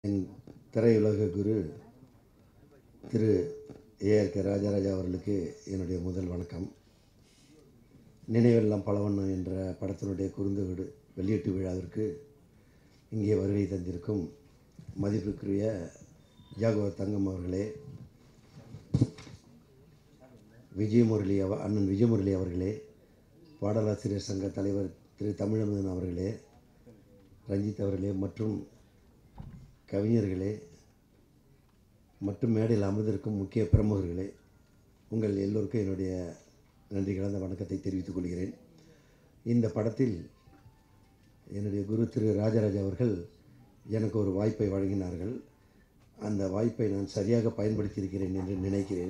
என் திரையுலக குரு திரு ஏஆர் கே ராஜராஜா அவர்களுக்கு என்னுடைய முதல் வணக்கம் நினைவெல்லாம் பலவண்ணம் என்ற படத்தினுடைய குறுந்தொடு வெளியீட்டு விழாவிற்கு இங்கே வருகை தந்திருக்கும் மதிப்புக்குரிய ஜாகுவார் தங்கம் அவர்களே விஜயமுரளி அவ அண்ணன் விஜயமுரளி அவர்களே பாடலாசிரியர் சங்க தலைவர் திரு தமிழமுதன் அவர்களே ரஞ்சித் அவர்களே மற்றும் கவிஞர்களே மற்றும் மேடையில் அமர்ந்திருக்கும் முக்கிய பிரமுகர்களே உங்கள் எல்லோருக்கும் என்னுடைய நன்றி கலந்த வணக்கத்தை தெரிவித்துக் கொள்கிறேன் இந்த படத்தில் என்னுடைய குரு திரு ராஜராஜா அவர்கள் எனக்கு ஒரு வாய்ப்பை வழங்கினார்கள் அந்த வாய்ப்பை நான் சரியாக பயன்படுத்தியிருக்கிறேன் என்று நினைக்கிறேன்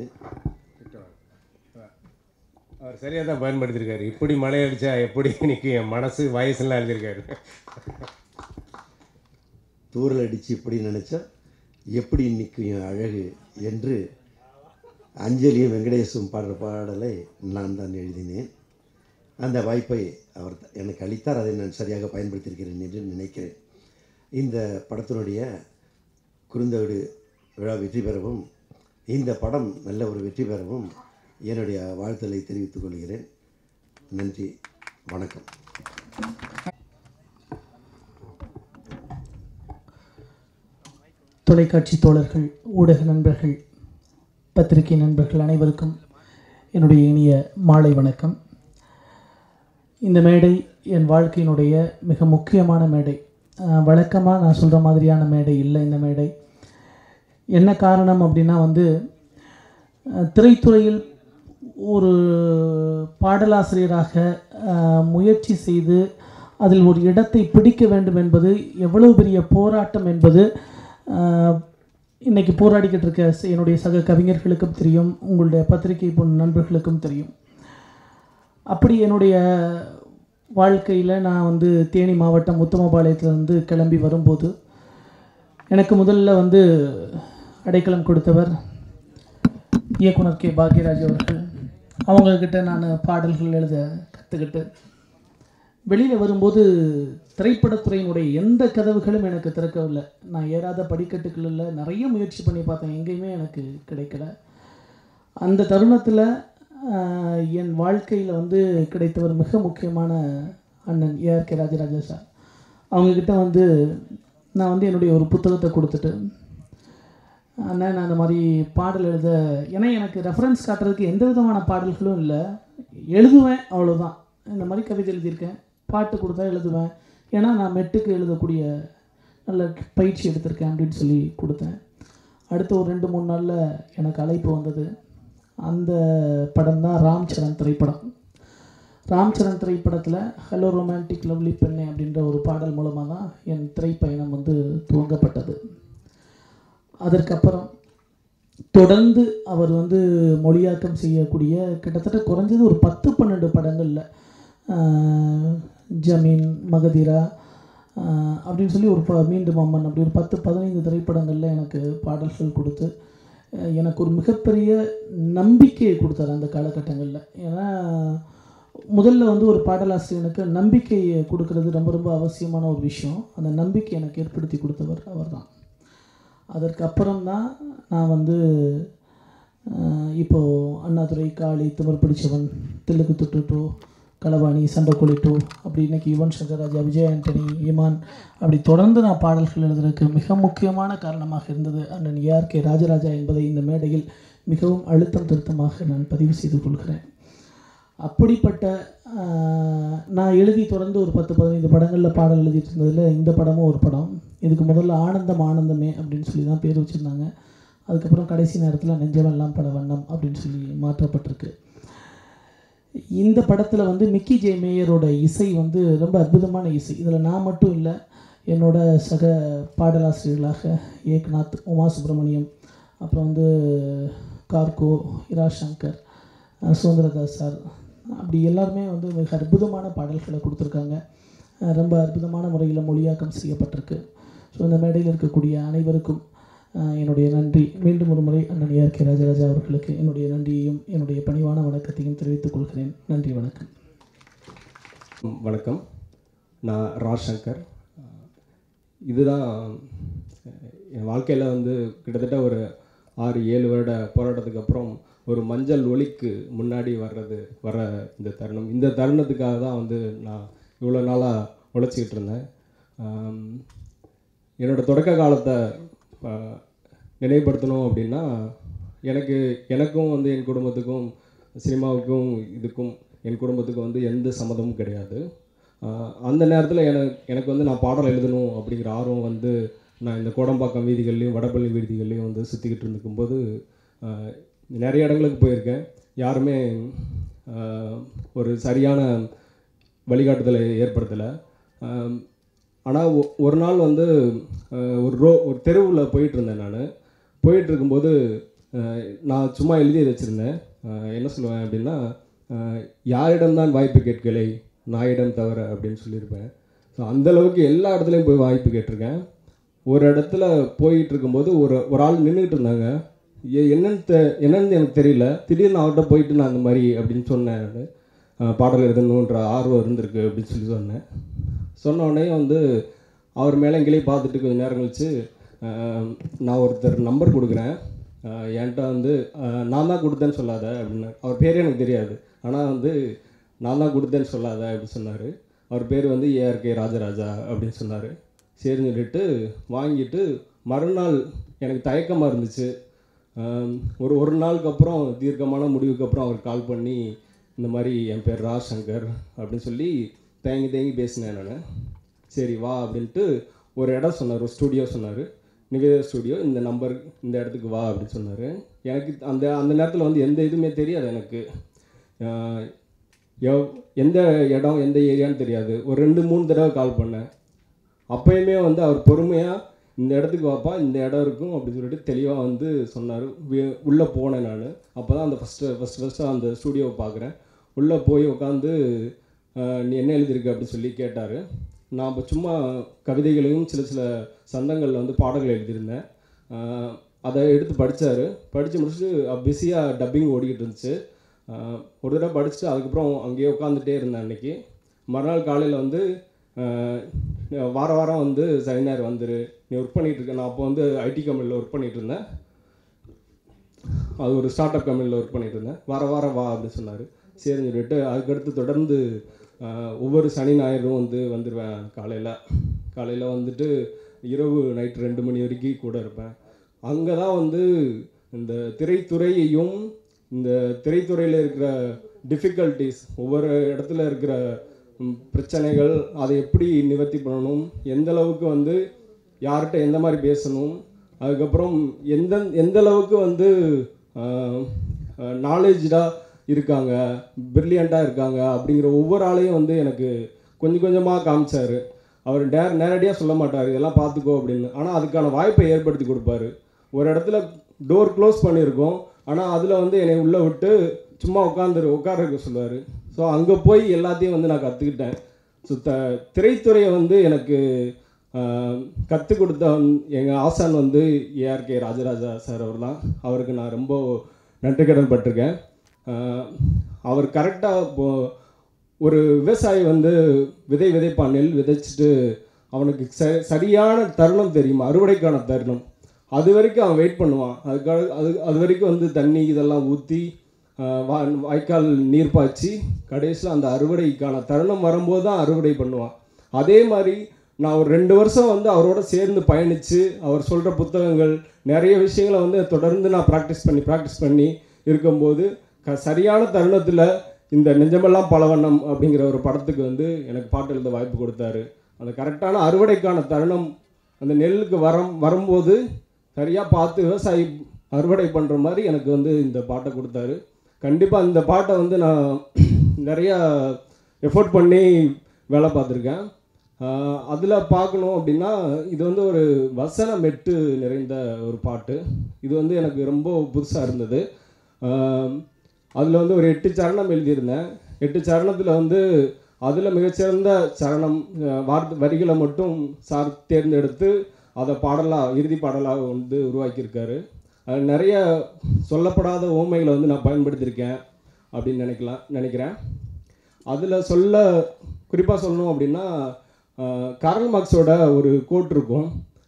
அவர் சரியாக தான் பயன்படுத்தியிருக்காரு இப்படி மழை அடித்தா எப்படி இன்னைக்கு என் மனசு வயசுலாம் எழுதியிருக்காரு தூரல் அடித்து இப்படி நினச்சா எப்படி நிற்கும் என் அழகு என்று அஞ்சலியும் வெங்கடேசும் பாடுற பாடலை நான் தான் எழுதினேன் அந்த வாய்ப்பை அவர் த- எனக்கு அளித்தார் அதை நான் சரியாக பயன்படுத்தியிருக்கிறேன் என்று நினைக்கிறேன் இந்த படத்தினுடைய குறுந்தோடு விழா வெற்றி பெறவும் இந்த படம் நல்ல ஒரு வெற்றி பெறவும் என்னுடைய வாழ்த்தலை தெரிவித்துக் கொள்கிறேன் நன்றி வணக்கம் தொலைக்காட்சி தோழர்கள் ஊடக நண்பர்கள் பத்திரிகை நண்பர்கள் அனைவருக்கும் என்னுடைய இனிய மாலை வணக்கம் இந்த மேடை என் வாழ்க்கையினுடைய மிக முக்கியமான மேடை வழக்கமாக நான் சொல்கிற மாதிரியான மேடை இல்லை இந்த மேடை என்ன காரணம் அப்படின்னா வந்து அஹ், திரைத்துறையில் ஒரு பாடலாசிரியராக அஹ், முயற்சி செய்து அதில் ஒரு இடத்தை பிடிக்க வேண்டும் என்பது எவ்வளவு பெரிய போராட்டம் என்பது அஹ், இன்னைக்கு போராடிக்கிட்டு இருக்க ச- என்னுடைய சக கவிஞர்களுக்கும் தெரியும் உங்களுடைய பத்திரிகை பொன் நண்பர்களுக்கும் தெரியும் அப்படி என்னுடைய வாழ்க்கையில் நான் வந்து தேனி மாவட்டம் உத்தமபாளையத்திலிருந்து கிளம்பி வரும்போது எனக்கு முதல்ல வந்து அடைக்கலம் கொடுத்தவர் இயக்குனர் கே பாக்யராஜ் அவர்கள் அவங்கக்கிட்ட நான் பாடல்கள் எழுத கற்றுக்கிட்டு வெளியில் வரும்போது திரைப்படத்துறையினுடைய எந்த கதவுகளும் எனக்கு திறக்கவில்லை நான் ஏறாத படிக்கட்டுகளில் நிறைய முயற்சி பண்ணி பார்த்தேன் எங்கேயுமே எனக்கு கிடைக்கல அந்த தருணத்தில் என் வாழ்க்கையில் வந்து கிடைத்தவர் மிக முக்கியமான அண்ணன் ஏஆர் கே ராஜராஜா சார் அவங்கக்கிட்ட வந்து நான் வந்து என்னுடைய ஒரு புத்தகத்தை கொடுத்துட்டு அண்ணன் நான் இந்த மாதிரி பாடல் எழுத ஏன்னா எனக்கு ரெஃபரன்ஸ் காட்டுறதுக்கு எந்த விதமான பாடல்களும் இல்லை எழுதுவேன் அவ்வளோதான் இந்த மாதிரி கவிதை எழுதியிருக்கேன் பாட்டு கொடுத்தா எழுதுவேன் ஏன்னா நான் மெட்டுக்கு எழுதக்கூடிய நல்ல பயிற்சி எடுத்திருக்கேன் அப்படின்னு சொல்லி கொடுத்தேன் அடுத்த ஒரு ரெண்டு மூணு நாளில் எனக்கு அழைப்பு வந்தது அந்த படம் தான் ராம் சரண் திரைப்படம் ராம் சரண் திரைப்படத்தில் ஹலோ ரொமான்டிக் லவ்லி பெண்ணே அப்படின்ற ஒரு பாடல் மூலமாக தான் என் திரைப்பயணம் வந்து துவங்கப்பட்டது அதற்கப்புறம் தொடர்ந்து அவர் வந்து மொழியாக்கம் செய்யக்கூடிய கிட்டத்தட்ட குறைஞ்சது ஒரு பத்து பன்னெண்டு படங்களில் ஜமீன் மகதீரா ஆஹ் அப்படின்னு சொல்லி ஒரு ப- மீண்டும் அம்மன் அப்படி ஒரு பத்து பதினைந்து திரைப்படங்களில் எனக்கு பாடல்கள் கொடுத்து அஹ் எனக்கு ஒரு மிகப்பெரிய நம்பிக்கையை கொடுத்தாரு அந்த காலகட்டங்களில் ஏன்னா முதல்ல வந்து ஒரு பாடலாசிரியனுக்கு நம்பிக்கையை கொடுக்கறது ரொம்ப ரொம்ப அவசியமான ஒரு விஷயம் அந்த நம்பிக்கை எனக்கு ஏற்படுத்தி கொடுத்தவர் அவர்தான் அதற்கு அப்புறம் தான் நான் வந்து அஹ், இப்போ அண்ணாதுரை காளி திமிர் பிடிச்சவன் தில்லுக்கு துட்டு டூ களவாணி சண்டைக்கோழி டூ அப்படி இன்னைக்கு யுவன் சங்கர் ராஜா விஜய் ஆண்டனி இமான் அப்படி தொடர்ந்து நான் பாடல்கள் எழுதுறதுக்கு மிக முக்கியமான காரணமாக இருந்தது அண்ணன் ஏஆர் கே ராஜராஜா என்பதை இந்த மேடையில் மிகவும் அழுத்தம் திருத்தமாக நான் பதிவு செய்து கொள்கிறேன் அப்படிப்பட்ட ஆஹ், நான் எழுதி தொடர்ந்து ஒரு பத்து பதினைந்து படங்களில் பாடல் எழுதிட்டு இருந்ததில் இந்த படமும் ஒரு படம் இதுக்கு முதல்ல ஆனந்தம் ஆனந்தமே அப்படின்னு சொல்லி தான் பேர் வச்சுருந்தாங்க அதுக்கப்புறம் கடைசி நேரத்தில் நெஞ்சமெல்லாம் பட வண்ணம் அப்படின்னு சொல்லி மாற்றப்பட்டிருக்கு இந்த படத்தில் வந்து மிக்கி ஜே மேயரோட இசை வந்து ரொம்ப அற்புதமான இசை இதில் நான் மட்டும் இல்லை என்னோட சக பாடலாசிரியர்களாக ஏக்நாத் உமா சுப்பிரமணியம் அப்புறம் வந்து கார்கோ இரா சங்கர் அஹ் சுதந்திரதாஸ் சார் அப்படி எல்லாருமே வந்து மிக அற்புதமான பாடல்களை கொடுத்துருக்காங்க அஹ் ரொம்ப அற்புதமான முறையில் மொழியாக்கம் செய்யப்பட்டிருக்கு ஸோ இந்த மேடையில் இருக்கக்கூடிய அனைவருக்கும் அஹ் என்னுடைய நன்றி மீண்டும் ஒரு முறை அண்ணன் ஏஆர் கே ராஜராஜா அவர்களுக்கு என்னுடைய நன்றியையும் என்னுடைய பணிவான வணக்கத்தையும் தெரிவித்துக் கொள்கிறேன் நன்றி வணக்கம் வணக்கம் நான் ராஜ் சங்கர் இதுதான் என் வாழ்க்கையில் வந்து கிட்டத்தட்ட ஒரு ஆறு ஏழு வருட போராட்டத்துக்கு அப்புறம் ஒரு மஞ்சள் ஒளிக்கு முன்னாடி வர்றது வர இந்த தருணம் இந்த தருணத்துக்காக தான் வந்து நான் இவ்வளோ நாளாக உழைச்சிக்கிட்டு இருந்தேன் ஆம், என்னோட தொடக்க காலத்தை ஆ, நினைவுபடுத்தணும் அப்படின்னா எனக்கு எனக்கும் வந்து என் குடும்பத்துக்கும் சினிமாவுக்கும் இதுக்கும் என் குடும்பத்துக்கும் வந்து எந்த சம்மதமும் கிடையாது ஆஹ் அந்த நேரத்தில் எனக்கு எனக்கு வந்து நான் பாடல் எழுதணும் அப்படிங்கிற ஆர்வம் வந்து நான் இந்த கோடம்பாக்கம் வீதிகள்லையும் வடபள்ளி வீதிகள்லையும் வந்து சுற்றிக்கிட்டு இருந்துக்கும்போது ஆஹ் நிறைய இடங்களுக்கு போயிருக்கேன் யாருமே ஆஹ் ஒரு சரியான வழிகாட்டுதலை ஏற்படுத்தலை ஆனால் ஒரு நாள் வந்து ஆஹ் ஒரு ரோ ஒரு தெருவில் போயிட்டு இருந்தேன் நான் போயிட்டு இருக்கும்போது ஆஹ் நான் சும்மா எழுதி வச்சுருந்தேன் என்ன சொல்லுவேன் அப்படின்னா ஆஹ் யாரிடம்தான் வாய்ப்பு கேட்கலை நாயிடம் தவிர அப்படின்னு சொல்லியிருப்பேன் ஸோ அந்தளவுக்கு எல்லா இடத்துலையும் போய் வாய்ப்பு கேட்டிருக்கேன் ஒரு இடத்துல போயிட்டு இருக்கும்போது ஒரு ஒரு ஆள் நின்றுக்கிட்டு இருந்தாங்க எ- என்னன்னு தெ என்னன்னு எனக்கு தெரியல திடீர்னு அவர்கிட்ட போயிட்டு நான் அந்த மாதிரி அப்படின்னு சொன்னேன் நான் ஆஹ் பாடல் எழுதணுன்ற ஆர்வம் இருந்திருக்கு அப்படின்னு சொல்லி சொன்னேன் சொன்ன உடனே வந்து அவர் மேலே எங்கேயே பார்த்துட்டு கொஞ்சம் நேரம் கழிச்சு ஆஹ் நான் ஒருத்தர் நம்பர் கொடுக்குறேன் ஆஹ் என்கிட்ட வந்து ஆஹ் நான் தான் கொடுத்தேன்னு சொல்லாத அப்படின்னு அவர் பேரே எனக்கு தெரியாது ஆனால் வந்து நான் தான் கொடுத்தேன்னு சொல்லாத அப்படின்னு சொன்னார் அவர் பேர் வந்து ஏஆர்கே ராஜராஜா அப்படின்னு சொன்னார் சரின்னு சொல்லிட்டு வாங்கிட்டு மறுநாள் எனக்கு தயக்கமாக இருந்துச்சு ஆம், ஒரு ஒரு நாளுக்கு அப்புறம் தீர்க்கமான முடிவுக்கு அப்புறம் அவர் கால் பண்ணி இந்த மாதிரி என் பேர் ரா சங்கர் அப்படின்னு சொல்லி தேங்கி தேங்கி பேசினேன் நான் சரி வா அப்படின்ட்டு ஒரு இடம் சொன்னார் ஒரு ஸ்டூடியோ சொன்னார் நிவேதா ஸ்டூடியோ இந்த நம்பர் இந்த இடத்துக்கு வா அப்படின்னு சொன்னார் எனக்கு அந்த அந்த நேரத்தில் வந்து எந்த இதுவுமே தெரியாது எனக்கு ஆஹ், எவ் எந்த இடம் எந்த ஏரியான்னு தெரியாது ஒரு ரெண்டு மூணு தடவை கால் பண்ணேன் அப்பயுமே வந்து அவர் பொறுமையாக இந்த இடத்துக்கு வாப்பா இந்த இடம் இருக்கும் அப்படின்னு சொல்லிட்டு தெளிவாக வந்து சொன்னார் உள்ளே போனேன் நான் அப்போ தான் அந்த ஃபஸ்ட்டு ஃபஸ்ட்டு ஃபஸ்ட்டு அந்த ஸ்டூடியோவை பார்க்குறேன் உள்ளே போய் உட்காந்து நீ என்ன எழுதியிருக்க அப்படின்னு சொல்லி கேட்டார் நான் இப்போ சும்மா கவிதைகளையும் சில சில சந்தங்களில் வந்து பாடல்கள் எழுதியிருந்தேன் ஆஹ் அதை எடுத்து படித்தார் படித்து முடிச்சுட்டு பிஸியாக டப்பிங் ஓடிக்கிட்டு இருந்துச்சு ஆஹ் ஒரு தடவை படிச்சுட்டு அதுக்கப்புறம் அங்கேயே உட்காந்துட்டே இருந்தேன் அன்னைக்கு மறுநாள் காலையில் வந்து ஆஹ் வார வாரம் வந்து சனி ஞாயிறு வந்துரு நீ ஒர்க் பண்ணிகிட்டு இருக்க நான் அப்போ வந்து ஐடி கம்பெனியில் ஒர்க் பண்ணிகிட்டு இருந்தேன் அது ஒரு ஸ்டார்ட் அப் கம்பெனியில் ஒர்க் பண்ணிட்டு இருந்தேன் வார வாரம் வா அப்படின்னு சொன்னார் சரின்னு சொல்லிட்டு அதுக்கடுத்து தொடர்ந்து ஆஹ், ஒவ்வொரு சனி ஞாயிறும் வந்து வந்துடுவேன் காலையில் காலையில் வந்துட்டு இரவு நைட் ரெண்டு மணி வரைக்கும் கூட இருப்பேன் அங்கே தான் வந்து இந்த திரைத்துறையையும் இந்த திரைத்துறையில் இருக்கிற டிஃபிகல்ட்டிஸ் ஒவ்வொரு இடத்துல இருக்கிற ம், பிரச்சனைகள் அதை எப்படி நிவர்த்தி பண்ணணும் எந்த அளவுக்கு வந்து யார்கிட்ட எந்த மாதிரி பேசணும் அதுக்கப்புறம் எந்த எந்த அளவுக்கு வந்து நாலேஜாக இருக்காங்க பிரில்லியண்ட்டாக இருக்காங்க அப்படிங்கிற ஒவ்வொரு ஆளையும் வந்து எனக்கு கொஞ்சம் கொஞ்சமாக காமிச்சார் அவர் நேர நேரடியாக சொல்ல மாட்டார் இதெல்லாம் பார்த்துக்கோ அப்படின்னு ஆனால் அதுக்கான வாய்ப்பை ஏற்படுத்தி கொடுப்பாரு ஒரு இடத்துல டோர் க்ளோஸ் பண்ணியிருக்கோம் ஆனால் அதில் வந்து என்னை உள்ளே விட்டு சும்மா உட்காந்துரு உட்கார வைக்க சொல்லுவார் ஸோ அங்கே போய் எல்லாத்தையும் வந்து நான் கற்றுக்கிட்டேன் ஸோ த திரைத்துறையை வந்து எனக்கு கற்றுக் கொடுத்த எங்கள் ஆசான் வந்து ஏஆர்கே ராஜராஜா சார் அவர் தான் அவருக்கு நான் ரொம்ப நன்றி கடன் பட்டிருக்கேன் ஆஹ் அவர் கரெக்டாக இப்போ ஒரு விவசாயி வந்து விதை விதைப்பான் நெல் விதைச்சிட்டு அவனுக்கு ச சரியான தருணம் தெரியும் அறுவடைக்கான தருணம் அது வரைக்கும் அவன் வெயிட் பண்ணுவான் அதுக்காக அது அது வரைக்கும் வந்து தண்ணி இதெல்லாம் ஊற்றி வா வாய்க்கால் நீர் பாய்ச்சி கடைசியில் அந்த அறுவடைக்கான தருணம் வரும்போது தான் அறுவடை பண்ணுவான் அதே மாதிரி நான் ஒரு ரெண்டு வருஷம் வந்து அவரோட சேர்ந்து பயணித்து அவர் சொல்கிற புத்தகங்கள் நிறைய விஷயங்களை வந்து தொடர்ந்து நான் ப்ராக்டிஸ் பண்ணி ப்ராக்டிஸ் பண்ணி இருக்கும்போது க சரியான தருணத்தில் இந்த நெஞ்சமெல்லாம் பலவண்ணம் அப்படிங்கிற ஒரு படத்துக்கு வந்து எனக்கு பாட்டு எழுத வாய்ப்பு கொடுத்தாரு அந்த கரெக்டான அறுவடைக்கான தருணம் அந்த நெல்லுக்கு வரம் வரும்போது சரியாக பார்த்து விவசாயி அறுவடை பண்ணுற மாதிரி எனக்கு வந்து இந்த பாட்டை கொடுத்தாரு கண்டிப்பாக இந்த பாட்டை வந்து நான் நிறையா எஃபோர்ட் பண்ணி வேலை பார்த்துருக்கேன் அதில் பார்க்கணும் அப்படின்னா இது வந்து ஒரு வசன மெட்டு நிறைந்த ஒரு பாட்டு இது வந்து எனக்கு ரொம்ப புதுசாக இருந்தது அதில் வந்து ஒரு எட்டு சரணம் எழுதியிருந்தேன் எட்டு சரணத்தில் வந்து அதில் மிகச்சிறந்த சரணம் அஹ், வார்த்தை வரிகளை மட்டும் சார் தேர்ந்தெடுத்து அதை பாடலாக இறுதி பாடலாக வந்து உருவாக்கியிருக்காரு அது நிறைய சொல்லப்படாத ஓமைகளை வந்து நான் பயன்படுத்தியிருக்கேன் அப்படின்னு நினைக்கலாம் நினைக்கிறேன் அதில் சொல்ல குறிப்பாக சொல்லணும் அப்படின்னா அஹ், கார்ல் மார்க்ஸோட ஒரு கோட் இருக்கும்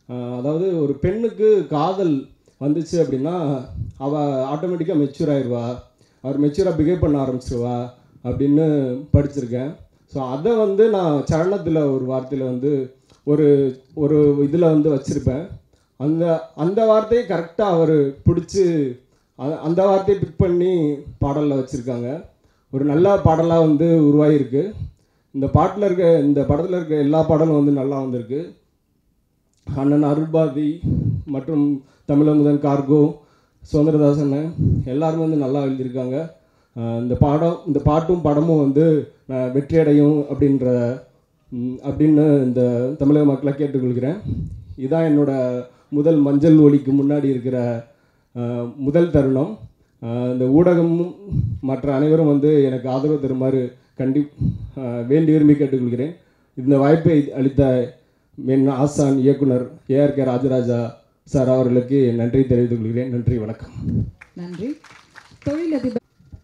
ஆஹ் அதாவது ஒரு பெண்ணுக்கு காதல் வந்துச்சு அப்படின்னா அவள் ஆட்டோமேட்டிக்காக மெச்சூர் ஆயிடுவா அவர் மெச்சூராக பிஹேவ் பண்ண ஆரம்பிச்சிருவா அப்படின்னு படிச்சிருக்கேன் ஸோ அதை வந்து நான் சரணத்தில் ஒரு வார்த்தையில் வந்து ஒரு ஒரு இதில் வந்து வச்சுருப்பேன் அந்த அந்த வார்த்தையை கரெக்டாக அவர் பிடிச்சி அ- அந்த வார்த்தையை பிக் பண்ணி பாடலில் வச்சுருக்காங்க ஒரு நல்ல பாடலாக வந்து உருவாகிருக்கு இந்த பாட்டில் இருக்க இந்த படத்தில் இருக்க எல்லா பாடலும் வந்து நல்லா வந்திருக்கு அண்ணன் அருள்பாதி மற்றும் தமிழமுதன் கார்கோ சுதந்திரதாசன் எல்லாருமே வந்து நல்லா எழுதியிருக்காங்க ஆஹ் இந்த பாடம் இந்த பாட்டும் படமும் வந்து ஆஹ் வெற்றியடையும் அப்படின்ற ம், அப்படின்னு இந்த தமிழக மக்களை கேட்டுக்கொள்கிறேன் இதான் என்னோட முதல் மஞ்சள் ஒலிக்கு முன்னாடி இருக்கிற ஆஹ், முதல் தருணம் ஆஹ் இந்த ஊடகமும் மற்ற அனைவரும் வந்து எனக்கு ஆதரவு தருமாறு கண்டி ஆஹ் வேண்டி விரும்பி கேட்டுக்கொள்கிறேன் இந்த வாய்ப்பை அளித்த என் ஆசான் இயக்குனர் ஏஆர் கே ராஜராஜா சார் அவர்களுக்கு நன்றி தெரிவித்துக் கொள்கிறேன் நன்றி வணக்கம் நன்றி தொழிலதிபர்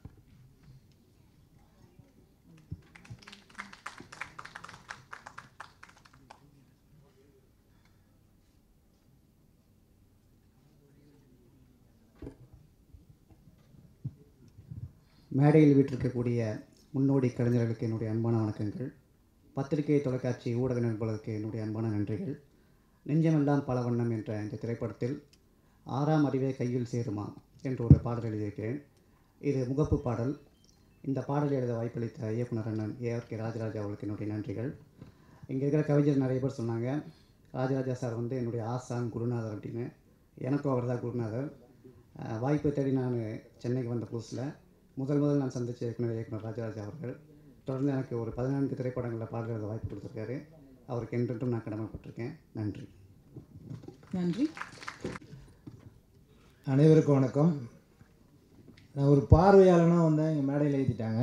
மேடையில் வீற்றிருக்கக்கூடிய முன்னோடி கலைஞர்களுக்கு என்னுடைய அன்பான வணக்கங்கள் பத்திரிகை தொலைக்காட்சி ஊடக நண்பர்களுக்கு என்னுடைய அன்பான நன்றிகள் நெஞ்சமெல்லாம் பல வண்ணம் என்ற இந்த திரைப்படத்தில் ஆறாம் அறிவே கையில் சேருமா என்ற ஒரு பாடல் எழுதியிருக்கிறேன் இது முகப்பு பாடல் இந்த பாடல் எழுத வாய்ப்பளித்த இயக்குனர் அண்ணன் ஏஆர் கே ராஜராஜா அவர்களுக்கு என்னுடைய நன்றிகள் இங்கே இருக்கிற கவிஞர் நிறைய பேர் சொன்னாங்க ராஜராஜா சார் வந்து என்னுடைய ஆசான் குருநாதர் அப்படின்னு எனக்கும் அவர் தான் குருநாதர் அஹ் வாய்ப்பை தேடி நான் சென்னைக்கு வந்த புதுசில் முதல் முதல் நான் சந்திச்ச இயக்குனர் இயக்குனர் ராஜராஜா அவர்கள் தொடர்ந்து எனக்கு ஒரு பதினான்கு திரைப்படங்களில் பாடல் எழுத வாய்ப்பு கொடுத்துருக்காரு அவருக்கு என்றென்றும் நான் கடமைப்பட்டிருக்கேன் நன்றி நன்றி அனைவருக்கும் வணக்கம் நான் ஒரு பார்வையாளனா வந்தேன் எங்கள் மேடையில் எழுதிட்டாங்க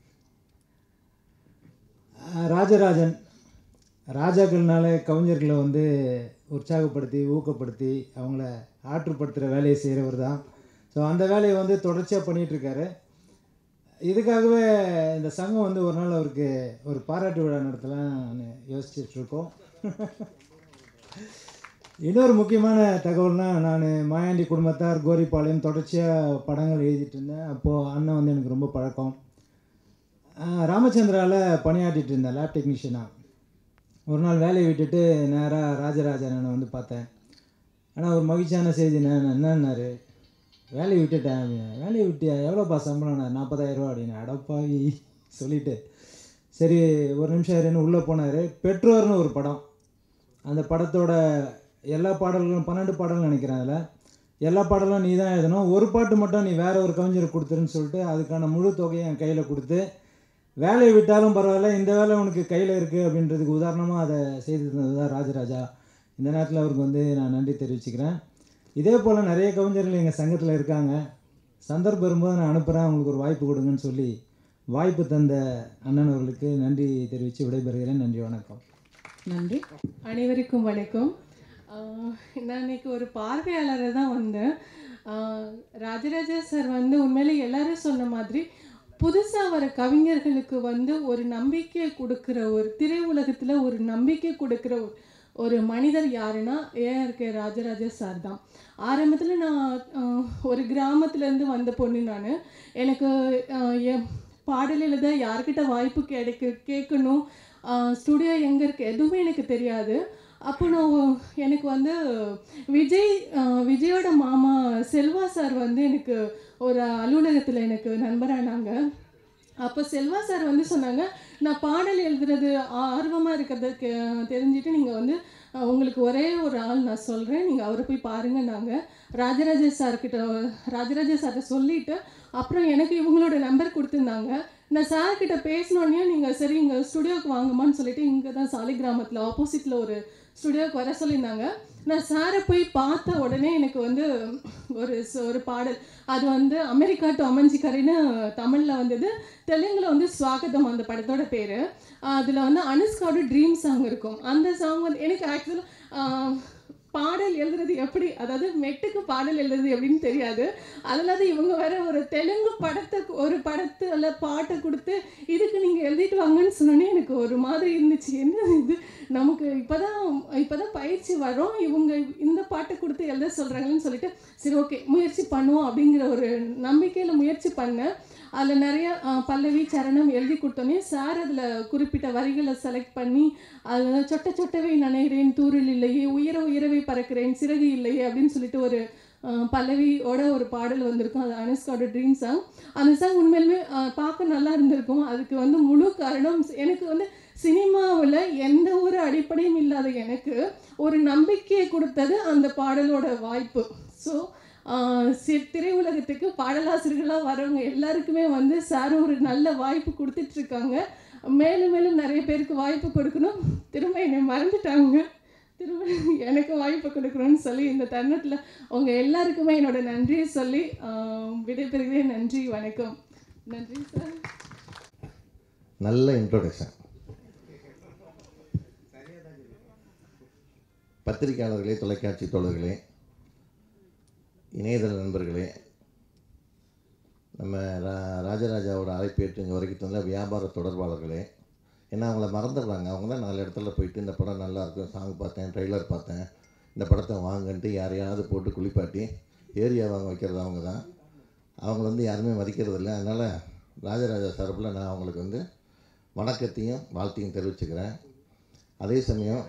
அஹ் ராஜராஜன் ராஜாக்கள்னால கவிஞர்களை வந்து உற்சாகப்படுத்தி ஊக்கப்படுத்தி அவங்கள ஆற்றுப்படுத்துகிற வேலையை செய்கிறவர் தான் ஸோ அந்த வேலையை வந்து தொடர்ச்சியாக பண்ணிகிட்ருக்காரு இதுக்காகவே இந்த சங்கம் வந்து ஒரு நாள் அவருக்கு ஒரு பாராட்டு விழா நடத்தலாம்னு யோசிச்சுட்ருக்கோம் இன்னொரு முக்கியமான தகவல்னா நான் மாயாண்டி குடும்பத்தார் கோரிப்பாளையம் தொடர்ச்சியாக படங்கள் எழுதிட்டு இருந்தேன் அப்போது அண்ணன் வந்து எனக்கு ரொம்ப பழக்கம் ஆஹ் ராமச்சந்திராவில் பணியாற்றிட்டு இருந்தேன் லேப் டெக்னீஷியனாக ஒரு நாள் வேலையை விட்டுட்டு நேராக ராஜராஜன் அண்ணனை வந்து பார்த்தேன் ஆனால் ஒரு மகிழ்ச்சியான செய்தி நான் என்னன்னாரு வேலையை விட்டுட்டேன் அப்படின்னு வேலையை விட்டியா எவ்வளோப்பா சம்பளம் நாற்பதாயிரரூவா அப்படின்னு அடப்பாவி சொல்லிட்டு சரி ஒரு நிமிஷம் இருன்னு உள்ளே போனார் பெற்றோர்னு ஒரு படம் அந்த படத்தோட எல்லா பாடல்களும் பன்னெண்டு பாடல்கள் நினைக்கிறேன் அதில் எல்லா பாடலும் நீ தான் எழுதணும் ஒரு பாட்டு மட்டும் நீ வேற ஒரு கவிஞருக்கு கொடுத்துருன்னு சொல்லிட்டு அதுக்கான முழு தொகையை என் கையில் கொடுத்து வேலையை விட்டாலும் பரவாயில்ல இந்த வேலை உனக்கு கையில் இருக்குது அப்படின்றதுக்கு உதாரணமாக அதை செய்து தந்தது தான் ராஜராஜா இந்த நேரத்தில் அவருக்கு வந்து நான் நன்றி தெரிவிச்சுக்கிறேன் இதே போல் நிறைய கவிஞர்கள் எங்கள் சங்கத்தில் இருக்காங்க சந்தர்ப்பம் வரும்போது நான் அனுப்புகிறேன் அவங்களுக்கு ஒரு வாய்ப்பு கொடுங்கன்னு சொல்லி வாய்ப்பு தந்த அண்ணன் அவர்களுக்கு நன்றி தெரிவித்து விடைபெறுகிறேன் நன்றி வணக்கம் நன்றி அனைவருக்கும் வணக்கம் ஆஹ் நான் இன்னைக்கு ஒரு பார்வையாளராக தான் வந்தேன் ஆஹ் ராஜராஜா சார் வந்து உண்மையிலே எல்லாரும் சொன்ன மாதிரி புதுசாக வர கவிஞர்களுக்கு வந்து ஒரு நம்பிக்கை கொடுக்குற ஒரு திரை உலகத்தில் ஒரு நம்பிக்கை கொடுக்குற ஒரு ஒரு மனிதர் யாருன்னா ஏஆர் கே ராஜராஜா சார் தான் ஆரம்பத்தில் நான் ஆஹ், ஒரு கிராமத்துலேருந்து வந்த பொண்ணு நான் எனக்கு ஆஹ், என் பாடல் எழுத யார்கிட்ட வாய்ப்பு கிடைக்க கேட்கணும் ஸ்டுடியோ எங்கே இருக்குது எதுவுமே எனக்கு தெரியாது அப்போ நான் ஒ- எனக்கு வந்து விஜய் ஆஹ், விஜயோட மாமா செல்வா சார் வந்து எனக்கு ஒரு அலுவலகத்தில் எனக்கு நண்பரானாங்க அப்போ செல்வா சார் வந்து சொன்னாங்க நான் பாடல் எழுதுறது ஆர்வமாக இருக்கிறதுக்கு தெரிஞ்சுட்டு நீங்கள் வந்து அஹ், உங்களுக்கு ஒரே ஒரு ஆள் நான் சொல்கிறேன் நீங்கள் அவரை போய் பாருங்கன்னாங்க ராஜராஜ சார்கிட்ட ராஜராஜ சார்கிட்ட சொல்லிவிட்டு அப்புறம் எனக்கு இவங்களோட நம்பர் கொடுத்துருந்தாங்க நான் சார்கிட்ட பேசினோடனே நீங்கள் சரி இங்கே ஸ்டுடியோக்கு வாங்கம்மான்னு சொல்லிட்டு இங்கே தான் சாலை கிராமத்தில் ஆப்போசிட்டில் ஒரு ஸ்டுடியோக்கு வர சொல்லியிருந்தாங்க நான் சாரை போய் பார்த்த உடனே எனக்கு வந்து ஒரு ச- ஒரு பாடல் அது வந்து அமெரிக்கா டு அமஞ்சிக்கரைன்னு தமிழில் வந்தது தெலுங்கில் வந்து ஸ்வாகதம் அந்த படத்தோட பேர் அதில் வந்து அனுஷ்காவோட ட்ரீம் சாங் இருக்கும் அந்த சாங் வந்து எனக்கு ஆக்சுவலாக பாடல் எழுதுறது எப்படி அதாவது மெட்டுக்கு பாடல் எழுதுறது எப்படின்னு தெரியாது அதில் தான் இவங்க வேற ஒரு தெலுங்கு படத்தை ஒரு படத்தில் பாட்டை கொடுத்து இதுக்கு நீங்கள் எழுதிட்டு வாங்கன்னு சொன்னோன்னே எனக்கு ஒரு மாதிரி இருந்துச்சு என்ன இது நமக்கு இப்போதான் இப்போதான் பயிற்சி வரோம் இவங்க இந்த பாட்டை கொடுத்து எழுத சொல்கிறாங்கன்னு சொல்லிட்டு சரி ஓகே முயற்சி பண்ணுவோம் அப்படிங்கிற ஒரு நம்பிக்கையில் முயற்சி பண்ணேன் அதில் நிறைய அஹ், பல்லவி சரணம் எழுதி கொடுத்தோன்னே சார் அதில் குறிப்பிட்ட வரிகளை செலக்ட் பண்ணி அதில் சொட்ட சொட்டவே நனைகிறேன் தூரில் இல்லையே உயர உயரவே பறக்கிறேன் சிறகு இல்லையே அப்படின்னு சொல்லிட்டு ஒரு அஹ், பல்லவியோட ஒரு பாடல் வந்திருக்கும் அது அனுஷ்காவோட ட்ரீம் சாங் அந்த சாங் உண்மையிலுமே அஹ், பார்க்க நல்லா இருந்திருக்கும் அதுக்கு வந்து முழு காரணம் எனக்கு வந்து சினிமாவில் எந்த ஒரு அடிப்படையும் இல்லாத எனக்கு ஒரு நம்பிக்கையை கொடுத்தது அந்த பாடலோட வாய்ப்பு ஸோ திரையுலகத்துக்கு பாடலாசிரியர்களாக வரவங்க எல்லாருக்குமே வந்து சார் ஒரு நல்ல வாய்ப்பு கொடுத்துட்ருக்காங்க மேலும் மேலும் நிறைய பேருக்கு வாய்ப்பு கொடுக்கணும் திரும்ப என்னை மறந்துட்டாங்க திரும்ப எனக்கு வாய்ப்பு கொடுக்கணும்னு சொல்லி இந்த தருணத்தில் உங்கள் எல்லாருக்குமே என்னோட நன்றியை சொல்லி ஆஹ், விடைபெறுகிறேன் நன்றி வணக்கம் நன்றி சார் நல்ல இன்ட்ரோடக்ஷன் பத்திரிகையாளர்களே தொலைக்காட்சி தோழர்களே இணையதள நண்பர்களே நம்ம ரா ராஜராஜாவோட அழைப்பேற்று இங்கே வரைக்கும் தந்த வியாபார தொடர்பாளர்களே ஏன்னா அவங்கள மறந்துடுறாங்க அவங்க தான் நாலு இடத்துல போயிட்டு இந்த படம் நல்லா இருக்கும் சாங் பார்த்தேன் ட்ரெய்லர் பார்த்தேன் இந்த படத்தை வாங்கன்ட்டு யாரையாவது போட்டு குளிப்பாட்டி ஏரியா வாங்க வைக்கிறது அவங்க தான் அவங்கள வந்து யாருமே மதிக்கிறது இல்லை அதனால் ராஜராஜா சார்பில் நான் அவங்களுக்கு வந்து வணக்கத்தையும் வாழ்த்தையும் தெரிவிச்சுக்கிறேன் அதே சமயம்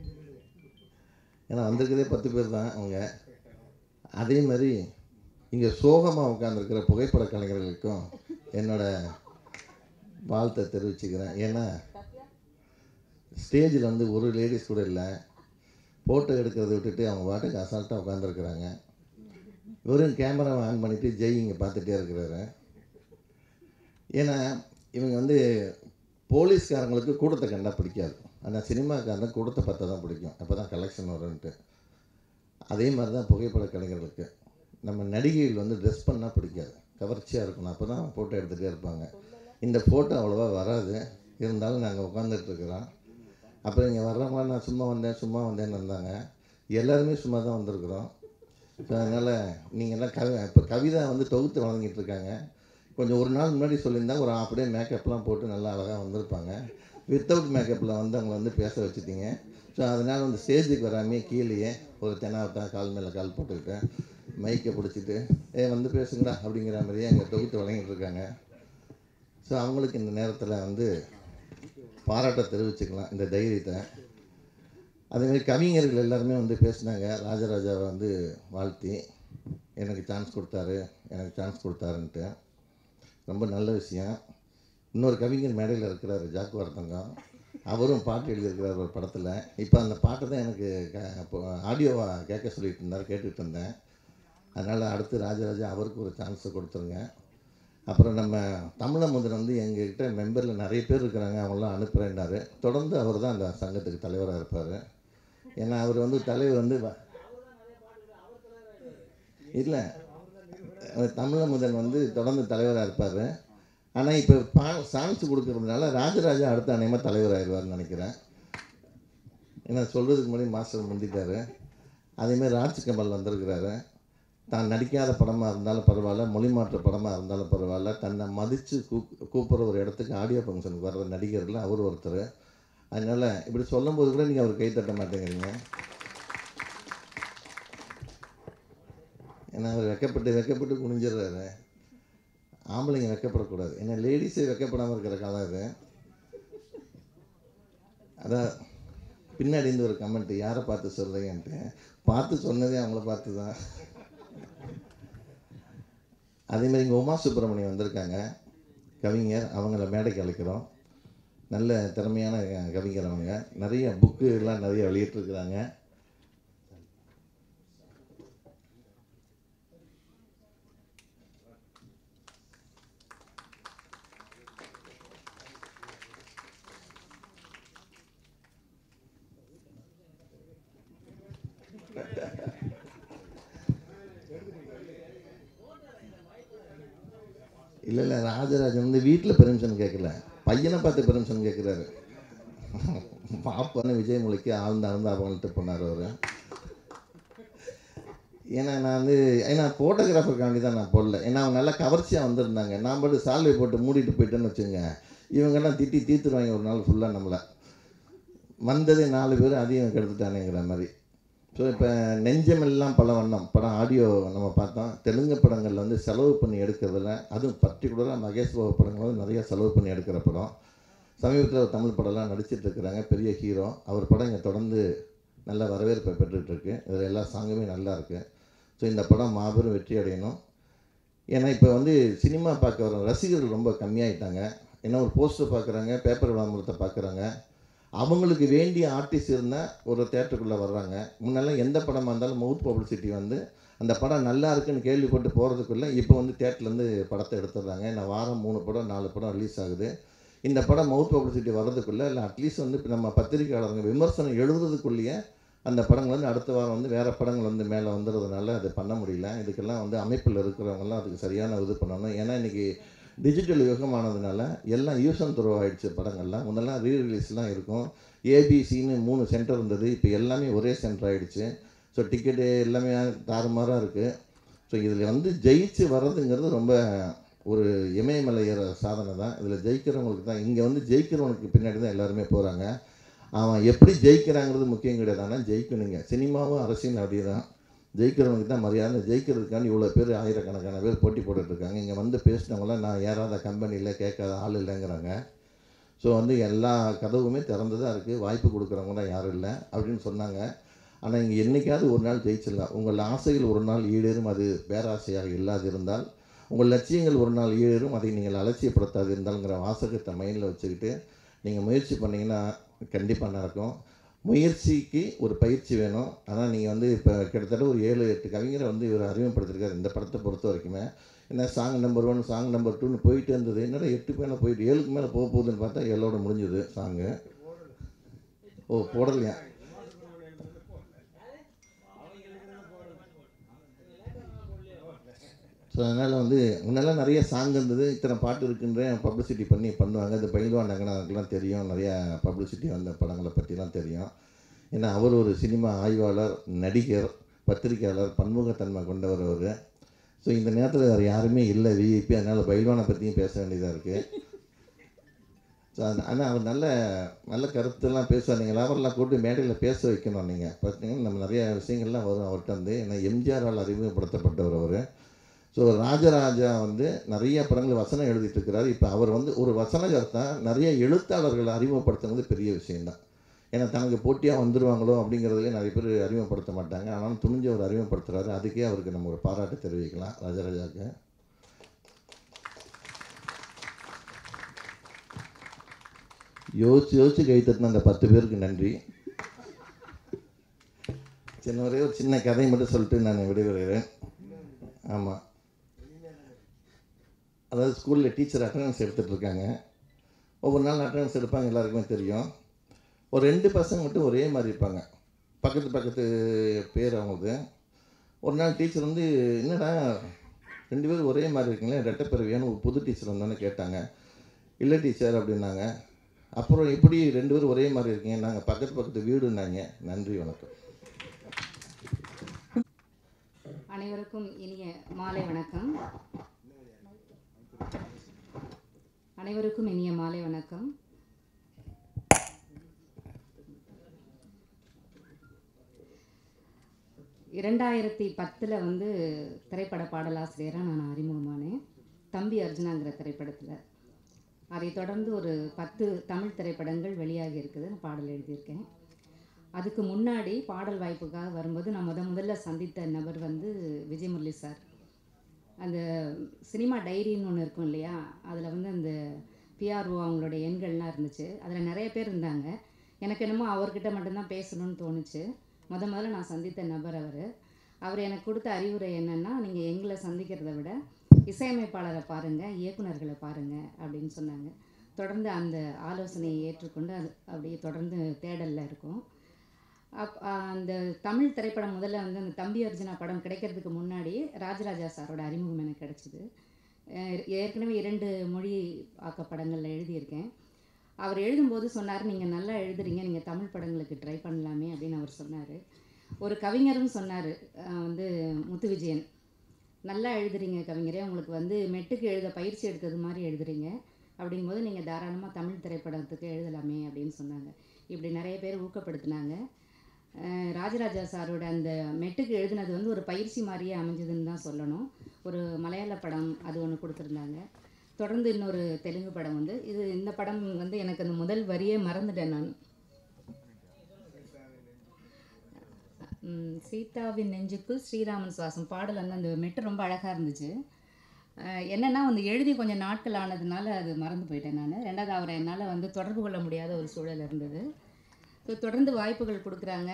ஏன்னா வந்திருக்கிறதே பத்து பேர் தான் அவங்க அதே மாதிரி இங்கே சோகமாக உட்காந்துருக்கிற புகைப்பட கலைஞர்களுக்கும் என்னோட வாழ்த்தை தெரிவிச்சுக்கிறேன் ஏன்னா ஸ்டேஜில் வந்து ஒரு லேடிஸ் கூட இல்லை ஃபோட்டோ எடுக்கிறத விட்டுட்டு அவங்க பாட்டுக்கு அசால்ட்டாக உட்காந்துருக்குறாங்க வெறும் கேமராவை ஆன் பண்ணிவிட்டு ஜெய் இங்கே பார்த்துட்டே இருக்கிறாரு ஏன்னா இவங்க வந்து போலீஸ்காரங்களுக்கு கூட்டத்தை கண்டா பிடிக்காது ஆனால் சினிமாக்காரனுக்கு கூட்டத்தை பார்த்தா தான் பிடிக்கும் அப்போ தான் கலெக்ஷன் வரும்ன்ட்டு அதே மாதிரி தான் புகைப்பட கலைஞர்களுக்கு நம்ம நடிகைகள் வந்து ட்ரெஸ் பண்ணால் பிடிக்காது கவர்ச்சியாக இருக்கணும் அப்போ தான் ஃபோட்டோ எடுத்துகிட்டே இருப்பாங்க இந்த ஃபோட்டோ அவ்வளோவா வராது இருந்தாலும் நாங்கள் உட்காந்துட்டு இருக்கிறோம் அப்புறம் இங்கே வர்றவங்க நான் சும்மா வந்தேன் சும்மா வந்தேன்னு இருந்தாங்க எல்லாருமே சும்மா தான் வந்திருக்கிறோம் ஸோ அதனால் நீங்கள்லாம் கவி இப்போ கவிதா வந்து தொகுத்து வழங்கிட்டு இருக்காங்க கொஞ்சம் ஒரு நாள் முன்னாடி சொல்லியிருந்தா ஒரு அப்படியே மேக்கப்லாம் போட்டு நல்லா அழகாக வந்திருப்பாங்க வித்தவுட் மேக்கப்பில் வந்து அவங்கள வந்து பேச வச்சுட்டீங்க ஸோ அதனால் வந்து ஸ்டேஜுக்கு வராமே கீழேயே ஒரு தெனாவத்தான் கால் மேலே கால் போட்டுக்கிட்டு மைக்கை பிடிச்சிட்டு ஏ வந்து பேசுங்கடா அப்படிங்கிற மாதிரியே அங்கே தொகுத்து வழங்கிட்டு இருக்காங்க ஸோ அவங்களுக்கு இந்த நேரத்தில் வந்து பாராட்ட தெரிவிச்சுக்கலாம் இந்த தைரியத்தை அதேமாதிரி கவிஞர்கள் எல்லாருமே வந்து பேசினாங்க ராஜராஜாவை வந்து வாழ்த்தி எனக்கு சான்ஸ் கொடுத்தாரு எனக்கு சான்ஸ் கொடுத்தாருன்ட்டு ரொம்ப நல்ல விஷயம் இன்னொரு கவிஞர் மேடையில் இருக்கிறாரு ஜாக்குவார் தங்கம் அவரும் பாட்டு எழுதியிருக்கிறார் ஒரு படத்தில் இப்போ அந்த பாட்டை தான் எனக்கு ஆடியோவாக கேட்க சொல்லிட்டு இருந்தார் கேட்டுட்டு இருந்தேன் அதனால் அடுத்து ராஜராஜா அவருக்கு ஒரு சான்ஸை கொடுத்துருங்க அப்புறம் நம்ம தமிழமுதன் வந்து எங்ககிட்ட மெம்பரில் நிறைய பேர் இருக்கிறாங்க அவங்களாம் அனுப்புகிறேன்னாரு தொடர்ந்து அவர் தான் அந்த சங்கத்துக்கு தலைவராக இருப்பார் ஏன்னா அவர் வந்து தலைவர் வந்து வ- இல்லை தமிழமுதன் வந்து தொடர்ந்து தலைவராக இருப்பார் ஆனால் இப்போ பா சான்ஸ் கொடுக்கறதுனால ராஜராஜா அடுத்த அநேகமாக தலைவராகிடுவார்னு நினைக்கிறேன் ஏன்னா சொல்கிறதுக்கு முன்னாடி மாஸ்டர் முந்திட்டாரு அதேமாதிரி ராஜ் கமல் வந்திருக்கிறாரு தான் நடிக்காத படமாக இருந்தாலும் பரவாயில்ல மொழி மாற்ற படமாக இருந்தாலும் பரவாயில்ல தன்னை மதித்து கூப் கூப்பிட்ற ஒரு இடத்துக்கு ஆடியோ ஃபங்க்ஷனுக்கு வர்ற நடிகரில் அவர் ஒருத்தர் அதனால் இப்படி சொல்லும்போது கூட நீங்கள் அவர் கை தட்ட மாட்டேங்கிறீங்க ஏன்னா அவர் வெக்கப்பட்டு வெக்கப்பட்டு குனிஞ்சிடுறாரு ஆம்பளைங்க வெக்கப்படக்கூடாது ஏன்னா லேடிஸே வெக்கப்படாமல் இருக்கிற காலம் இது அதான் பின்னாடி இருந்து ஒரு கமெண்ட் யாரை பார்த்து சொல்கிறீங்கன்ட்டு பார்த்து சொன்னதே அவங்கள பார்த்து தான் அதேமாதிரி இங்கே உமா சுப்பிரமணியம் வந்திருக்காங்க கவிஞர் அவங்கள மேடைக்கு அழைக்கிறோம் நல்ல திறமையான கவிஞர் அவங்க நிறைய புக்கு எல்லாம் நிறைய வெளியிட்டிருக்கிறாங்க இல்லை இல்லை ராஜராஜன் வந்து வீட்டில் பெர்மிஷன் கேட்கல பையனை பார்த்து பெர்மிஷன் கேட்குறாரு பாப்பான்னு விஜயமொழிக்கு ஆழ்ந்த ஆழ்ந்த அவங்கள்ட்ட போனார் அவர் ஏன்னா நான் வந்து ஏன்னா ஃபோட்டோகிராஃபருக்காண்டி தான் நான் போடல ஏன்னா அவங்க நல்லா கவர்ச்சியாக வந்திருந்தாங்க நான் பாட்டு சால்வை போட்டு மூடிட்டு போயிட்டேன்னு வச்சுங்க இவங்கெல்லாம் திட்டி தீர்த்துருவாங்க ஒரு நாள் ஃபுல்லாக நம்மளை வந்ததே நாலு பேர் அதையும் கெடுத்துட்டானுங்கிற மாதிரி ஸோ இப்போ நெஞ்சமெல்லாம் பல வண்ணம் படம் ஆடியோ நம்ம பார்த்தோம் தெலுங்கு படங்களில் வந்து செலவு பண்ணி எடுக்கிறதுல அதுவும் பர்டிகுலராக மகேஷ் பாபு படங்கள் வந்து நிறைய செலவு பண்ணி எடுக்கிற படம் சமீபத்தில் ஒரு தமிழ் படம்லாம் நடிச்சிட்டு இருக்கிறாங்க பெரிய ஹீரோ அவர் படம் இங்கே தொடர்ந்து நல்ல வரவேற்பை பெற்றுட்டு இருக்கு இதில் எல்லா சாங்குமே நல்லா இருக்குது ஸோ இந்த படம் மாபெரும் வெற்றி அடையணும் ஏன்னா இப்போ வந்து சினிமா பார்க்க வர ரசிகர்கள் ரொம்ப கம்மியாயிட்டாங்க ஏன்னா ஒரு போஸ்டர் பார்க்குறாங்க பேப்பர் விளம்பரத்தை பார்க்குறாங்க அவங்களுக்கு வேண்டிய ஆர்டிஸ்ட் இருந்தால் ஒரு தேட்டருக்குள்ளே வர்றாங்க முன்னெல்லாம் எந்த படமாக இருந்தாலும் மவுத் பப்ளிசிட்டி வந்து அந்த படம் நல்லா இருக்குன்னு கேள்விப்பட்டு போகிறதுக்குள்ளே இப்போ வந்து தேட்டர்லேருந்து படத்தை எடுத்துடுறாங்க நான் வாரம் மூணு படம் நாலு படம் ரிலீஸ் ஆகுது இந்த படம் மவுத் பப்ளிசிட்டி வர்றதுக்குள்ளே இல்லை அட்லீஸ்ட் வந்து இப்போ நம்ம பத்திரிக்கையாளருங்க விமர்சனம் எழுதுறதுக்குள்ளேயே அந்த படங்கள் வந்து அடுத்த வாரம் வந்து வேறு படங்கள் வந்து மேலே வந்துடுறதுனால அது பண்ண முடியல இதுக்கெல்லாம் வந்து அமைப்பில் இருக்கிறவங்கலாம் அதுக்கு சரியான இது பண்ணணும் ஏன்னா இன்றைக்கி டிஜிட்டல் யுகமானதுனால எல்லாம் யூஸ் அண்ட் த்ரோ ஆகிடுச்சு படங்கள்லாம் முன்னெல்லாம் ரீ ரிலீஸ்லாம் இருக்கும் ஏபிசின்னு மூணு சென்டர் இருந்தது இப்போ எல்லாமே ஒரே சென்டர் ஆகிடுச்சு ஸோ டிக்கெட்டு எல்லாமே தாறுமாறாக இருக்குது ஸோ இதில் வந்து ஜெயிச்சு வர்றதுங்கிறது ரொம்ப ஒரு இமயமலை ஏற சாதனை தான் இதில் ஜெயிக்கிறவங்களுக்கு தான் இங்கே வந்து ஜெயிக்கிறவனுக்கு பின்னாடி தான் எல்லாருமே போகிறாங்க அவன் எப்படி ஜெயிக்கிறாங்கிறது முக்கியம் கிடையாது ஆனால் ஜெயிக்கணுங்க சினிமாவும் அரசியல் அப்படி தான் ஜெயிக்கிறவனுக்கு தான் மரியாதை ஜெயிக்கிறதுக்காண்டி இவ்வளோ பேர் ஆயிரக்கணக்கான பேர் போட்டி போட்டுட்டு இருக்காங்க இங்கே வந்து பேசினவங்களாம் நான் ஏறாத கம்பெனியில் கேட்காத ஆள் இல்லைங்கிறாங்க ஸோ வந்து எல்லா கதவுமே திறந்து தான் இருக்குது வாய்ப்பு கொடுக்குறவங்களாம் யாரும் இல்லை அப்படின்னு சொன்னாங்க ஆனால் இங்கே என்றைக்காவது ஒரு நாள் ஜெயிச்சிடலாம் உங்கள் ஆசைகள் ஒரு நாள் ஈடேறும் அது பேராசையாக இல்லாது இருந்தால் உங்கள் லட்சியங்கள் ஒரு நாள் ஈடேறும் அதை நீங்கள் அலட்சியப்படுத்தாது இருந்தாலுங்கிற வாசகத்தை மைண்டில் வச்சுக்கிட்டு நீங்கள் முயற்சி பண்ணிங்கன்னா கண்டிப்பாக நடக்கும் முயற்சிக்கு ஒரு பயிற்சி வேணும் ஆனால் நீங்கள் வந்து இப்போ கிட்டத்தட்ட ஒரு ஏழு எட்டு கவிஞரை வந்து இவர் அறிமுகப்படுத்திருக்காரு இந்த படத்தை பொறுத்த வரைக்குமே என்ன song number one song number டூன்னு போயிட்டு இருந்தது என்னடா எட்டு மேலே போயிட்டு ஏழுக்கு மேலே போக போகுதுன்னு பார்த்தா ஏழோட முடிஞ்சுது சாங்கு ஓ போடலையா ஸோ அதனால் வந்து முன்னெல்லாம் நிறைய சாங் இருந்தது இத்தனை பாட்டு இருக்குன்ற பப்ளிசிட்டி பண்ணி பண்ணுவாங்க இந்த பயில்வான் நகனாருக்கெல்லாம் தெரியும் நிறையா பப்ளிசிட்டி வந்த படங்களை பற்றிலாம் தெரியும் ஏன்னா அவர் ஒரு சினிமா ஆய்வாளர் நடிகர் பத்திரிகையாளர் பன்முகத்தன்மை கொண்டவர் அவர் ஸோ இந்த நேரத்தில் வேறு யாருமே இல்லை விஐபி அதனால் பயில்வானை பற்றியும் பேச வேண்டியதாக இருக்குது ஸோ ஆனால் அவர் நல்ல நல்ல கருத்தெல்லாம் பேசுவார் நீங்கள் அவரெல்லாம் கூட்டு மேடையில் பேச வைக்கணும் நீங்கள் பார்த்தீங்கன்னா நம்ம நிறைய விஷயங்கள்லாம் வரும் அவர்கிட்ட வந்து ஏன்னா எம்ஜிஆரால் அறிமுகப்படுத்தப்பட்டவர் அவர் ஸோ ராஜராஜா வந்து நிறைய படங்கள் வசனம் எழுதிட்டு இருக்கிறாரு இப்போ அவர் வந்து ஒரு வசனகர்த்தா நிறைய எழுத்தாளர்களை அறிமுகப்படுத்துறது பெரிய விஷயம்தான் ஏன்னா தனக்கு போட்டியாக வந்துடுவாங்களோ அப்படிங்கிறதுலே நிறைய பேர் அறிமுகப்படுத்த மாட்டாங்க ஆனாலும் துணிஞ்சு அவர் அறிமுகப்படுத்துகிறாரு அதுக்கே அவருக்கு நம்ம ஒரு பாராட்டு தெரிவிக்கலாம் ராஜராஜாவுக்கு யோசிச்சு யோசிச்சு கை தட்டின அந்த பத்து பேருக்கு நன்றி சின்ன ஒரே ஒரு சின்ன கதை மட்டும் சொல்லிட்டு நான் விடைபெறுகிறேன் ஆமாம் அதாவது ஸ்கூலில் டீச்சர் அட்டண்டன்ஸ் எடுத்துகிட்டு இருக்காங்க ஒவ்வொரு நாள் அட்டண்டன்ஸ் எடுப்பாங்க எல்லாருக்குமே தெரியும் ஒரு ரெண்டு பசங்க மட்டும் ஒரே மாதிரி இருப்பாங்க பக்கத்து பக்கத்து பேர் அவங்களுக்கு ஒரு நாள் டீச்சர் வந்து என்னடா ரெண்டு பேரும் ஒரே மாதிரி இருக்கீங்களே ரெட்டை பேர் வேணும் ஒரு புது டீச்சர் வந்தோன்னு கேட்டாங்க இல்லை டீச்சர் அப்படின்னாங்க அப்புறம் எப்படி ரெண்டு பேரும் ஒரே மாதிரி இருக்கீங்க நாங்கள் பக்கத்து பக்கத்து வீடுன்னாங்க நன்றி வணக்கம் அனைவருக்கும் இனிய மாலை வணக்கம் அனைவருக்கும் இனிய மாலை வணக்கம் இரண்டாயிரத்தி பத்தில் வந்து திரைப்பட பாடலாசிரியராக நான் அறிமுகமானேன் தம்பி அர்ஜுனாங்கிற திரைப்படத்தில் அதைத் தொடர்ந்து ஒரு பத்து தமிழ் திரைப்படங்கள் வெளியாகி இருக்குது நான் பாடல் எழுதியிருக்கேன் அதுக்கு முன்னாடி பாடல் வாய்ப்புக்காக வரும்போது நான் முத முதல்ல சந்தித்த நபர் வந்து விஜயமுரளி சார் அந்த சினிமா டைரின்னு ஒன்று இருக்கும் இல்லையா அதில் வந்து அந்த பிஆர்ஓ அவங்களோட எண்கள்லாம் இருந்துச்சு அதில் நிறைய பேர் இருந்தாங்க எனக்கு என்னமோ அவர்கிட்ட மட்டும்தான் பேசணும்னு தோணுச்சு முத முதல்ல நான் சந்தித்த நபர் அவர் அவர் எனக்கு கொடுத்த அறிவுரை என்னென்னா நீங்கள் எங்களை சந்திக்கிறத விட இசையமைப்பாளரை பாருங்கள் இயக்குனர்களை பாருங்கள் அப்படின்னு சொன்னாங்க தொடர்ந்து அந்த ஆலோசனையை ஏற்றுக்கொண்டு அது அப்படியே தொடர்ந்து தேடலில் இருக்கும் அப் அந்த தமிழ் திரைப்படம் முதல்ல வந்து அந்த தம்பி அர்ஜுனா படம் கிடைக்கிறதுக்கு முன்னாடி ராஜராஜா சாரோட அறிமுகம் எனக்கு கிடச்சிது ஏற்கனவே இரண்டு மொழி ஆக்க படங்களில் எழுதியிருக்கேன் அவர் எழுதும்போது சொன்னார் நீங்கள் நல்லா எழுதுறீங்க நீங்கள் தமிழ் படங்களுக்கு ட்ரை பண்ணலாமே அப்படின்னு அவர் சொன்னார் ஒரு கவிஞரும் சொன்னார் வந்து முத்து விஜயன் நல்லா எழுதுறீங்க கவிஞரே உங்களுக்கு வந்து மெட்டுக்கு எழுத பயிற்சி எடுத்தது மாதிரி எழுதுறீங்க அப்படிங்கும்போது நீங்கள் தாராளமாக தமிழ் திரைப்படத்துக்கு எழுதலாமே அப்படின்னு சொன்னாங்க இப்படி நிறைய பேர் ஊக்கப்படுத்தினாங்க அஹ் ராஜராஜா சாரோட அந்த மெட்டுக்கு எழுதினது வந்து ஒரு பயிற்சி மாதிரியே அமைஞ்சதுன்னு தான் சொல்லணும் ஒரு மலையாள படம் அது ஒன்று கொடுத்துருந்தாங்க தொடர்ந்து இன்னொரு தெலுங்கு படம் வந்து இது இந்த படம் வந்து எனக்கு அந்த முதல் வரியே மறந்துட்டேன் நான் ம், சீதாவின் நெஞ்சுக்குள் ஸ்ரீராமன் சுவாசம் பாடல் வந்து அந்த மெட்டு ரொம்ப அழகாக இருந்துச்சு அஹ் என்னன்னா வந்து எழுதி கொஞ்சம் நாட்கள் ஆனதுனால அது மறந்து போயிட்டேன் நான் ரெண்டாவது அவரை என்னால் வந்து தொடர்பு கொள்ள முடியாத ஒரு சூழல் இருந்தது ஸோ தொடர்ந்து வாய்ப்புகள் கொடுக்குறாங்க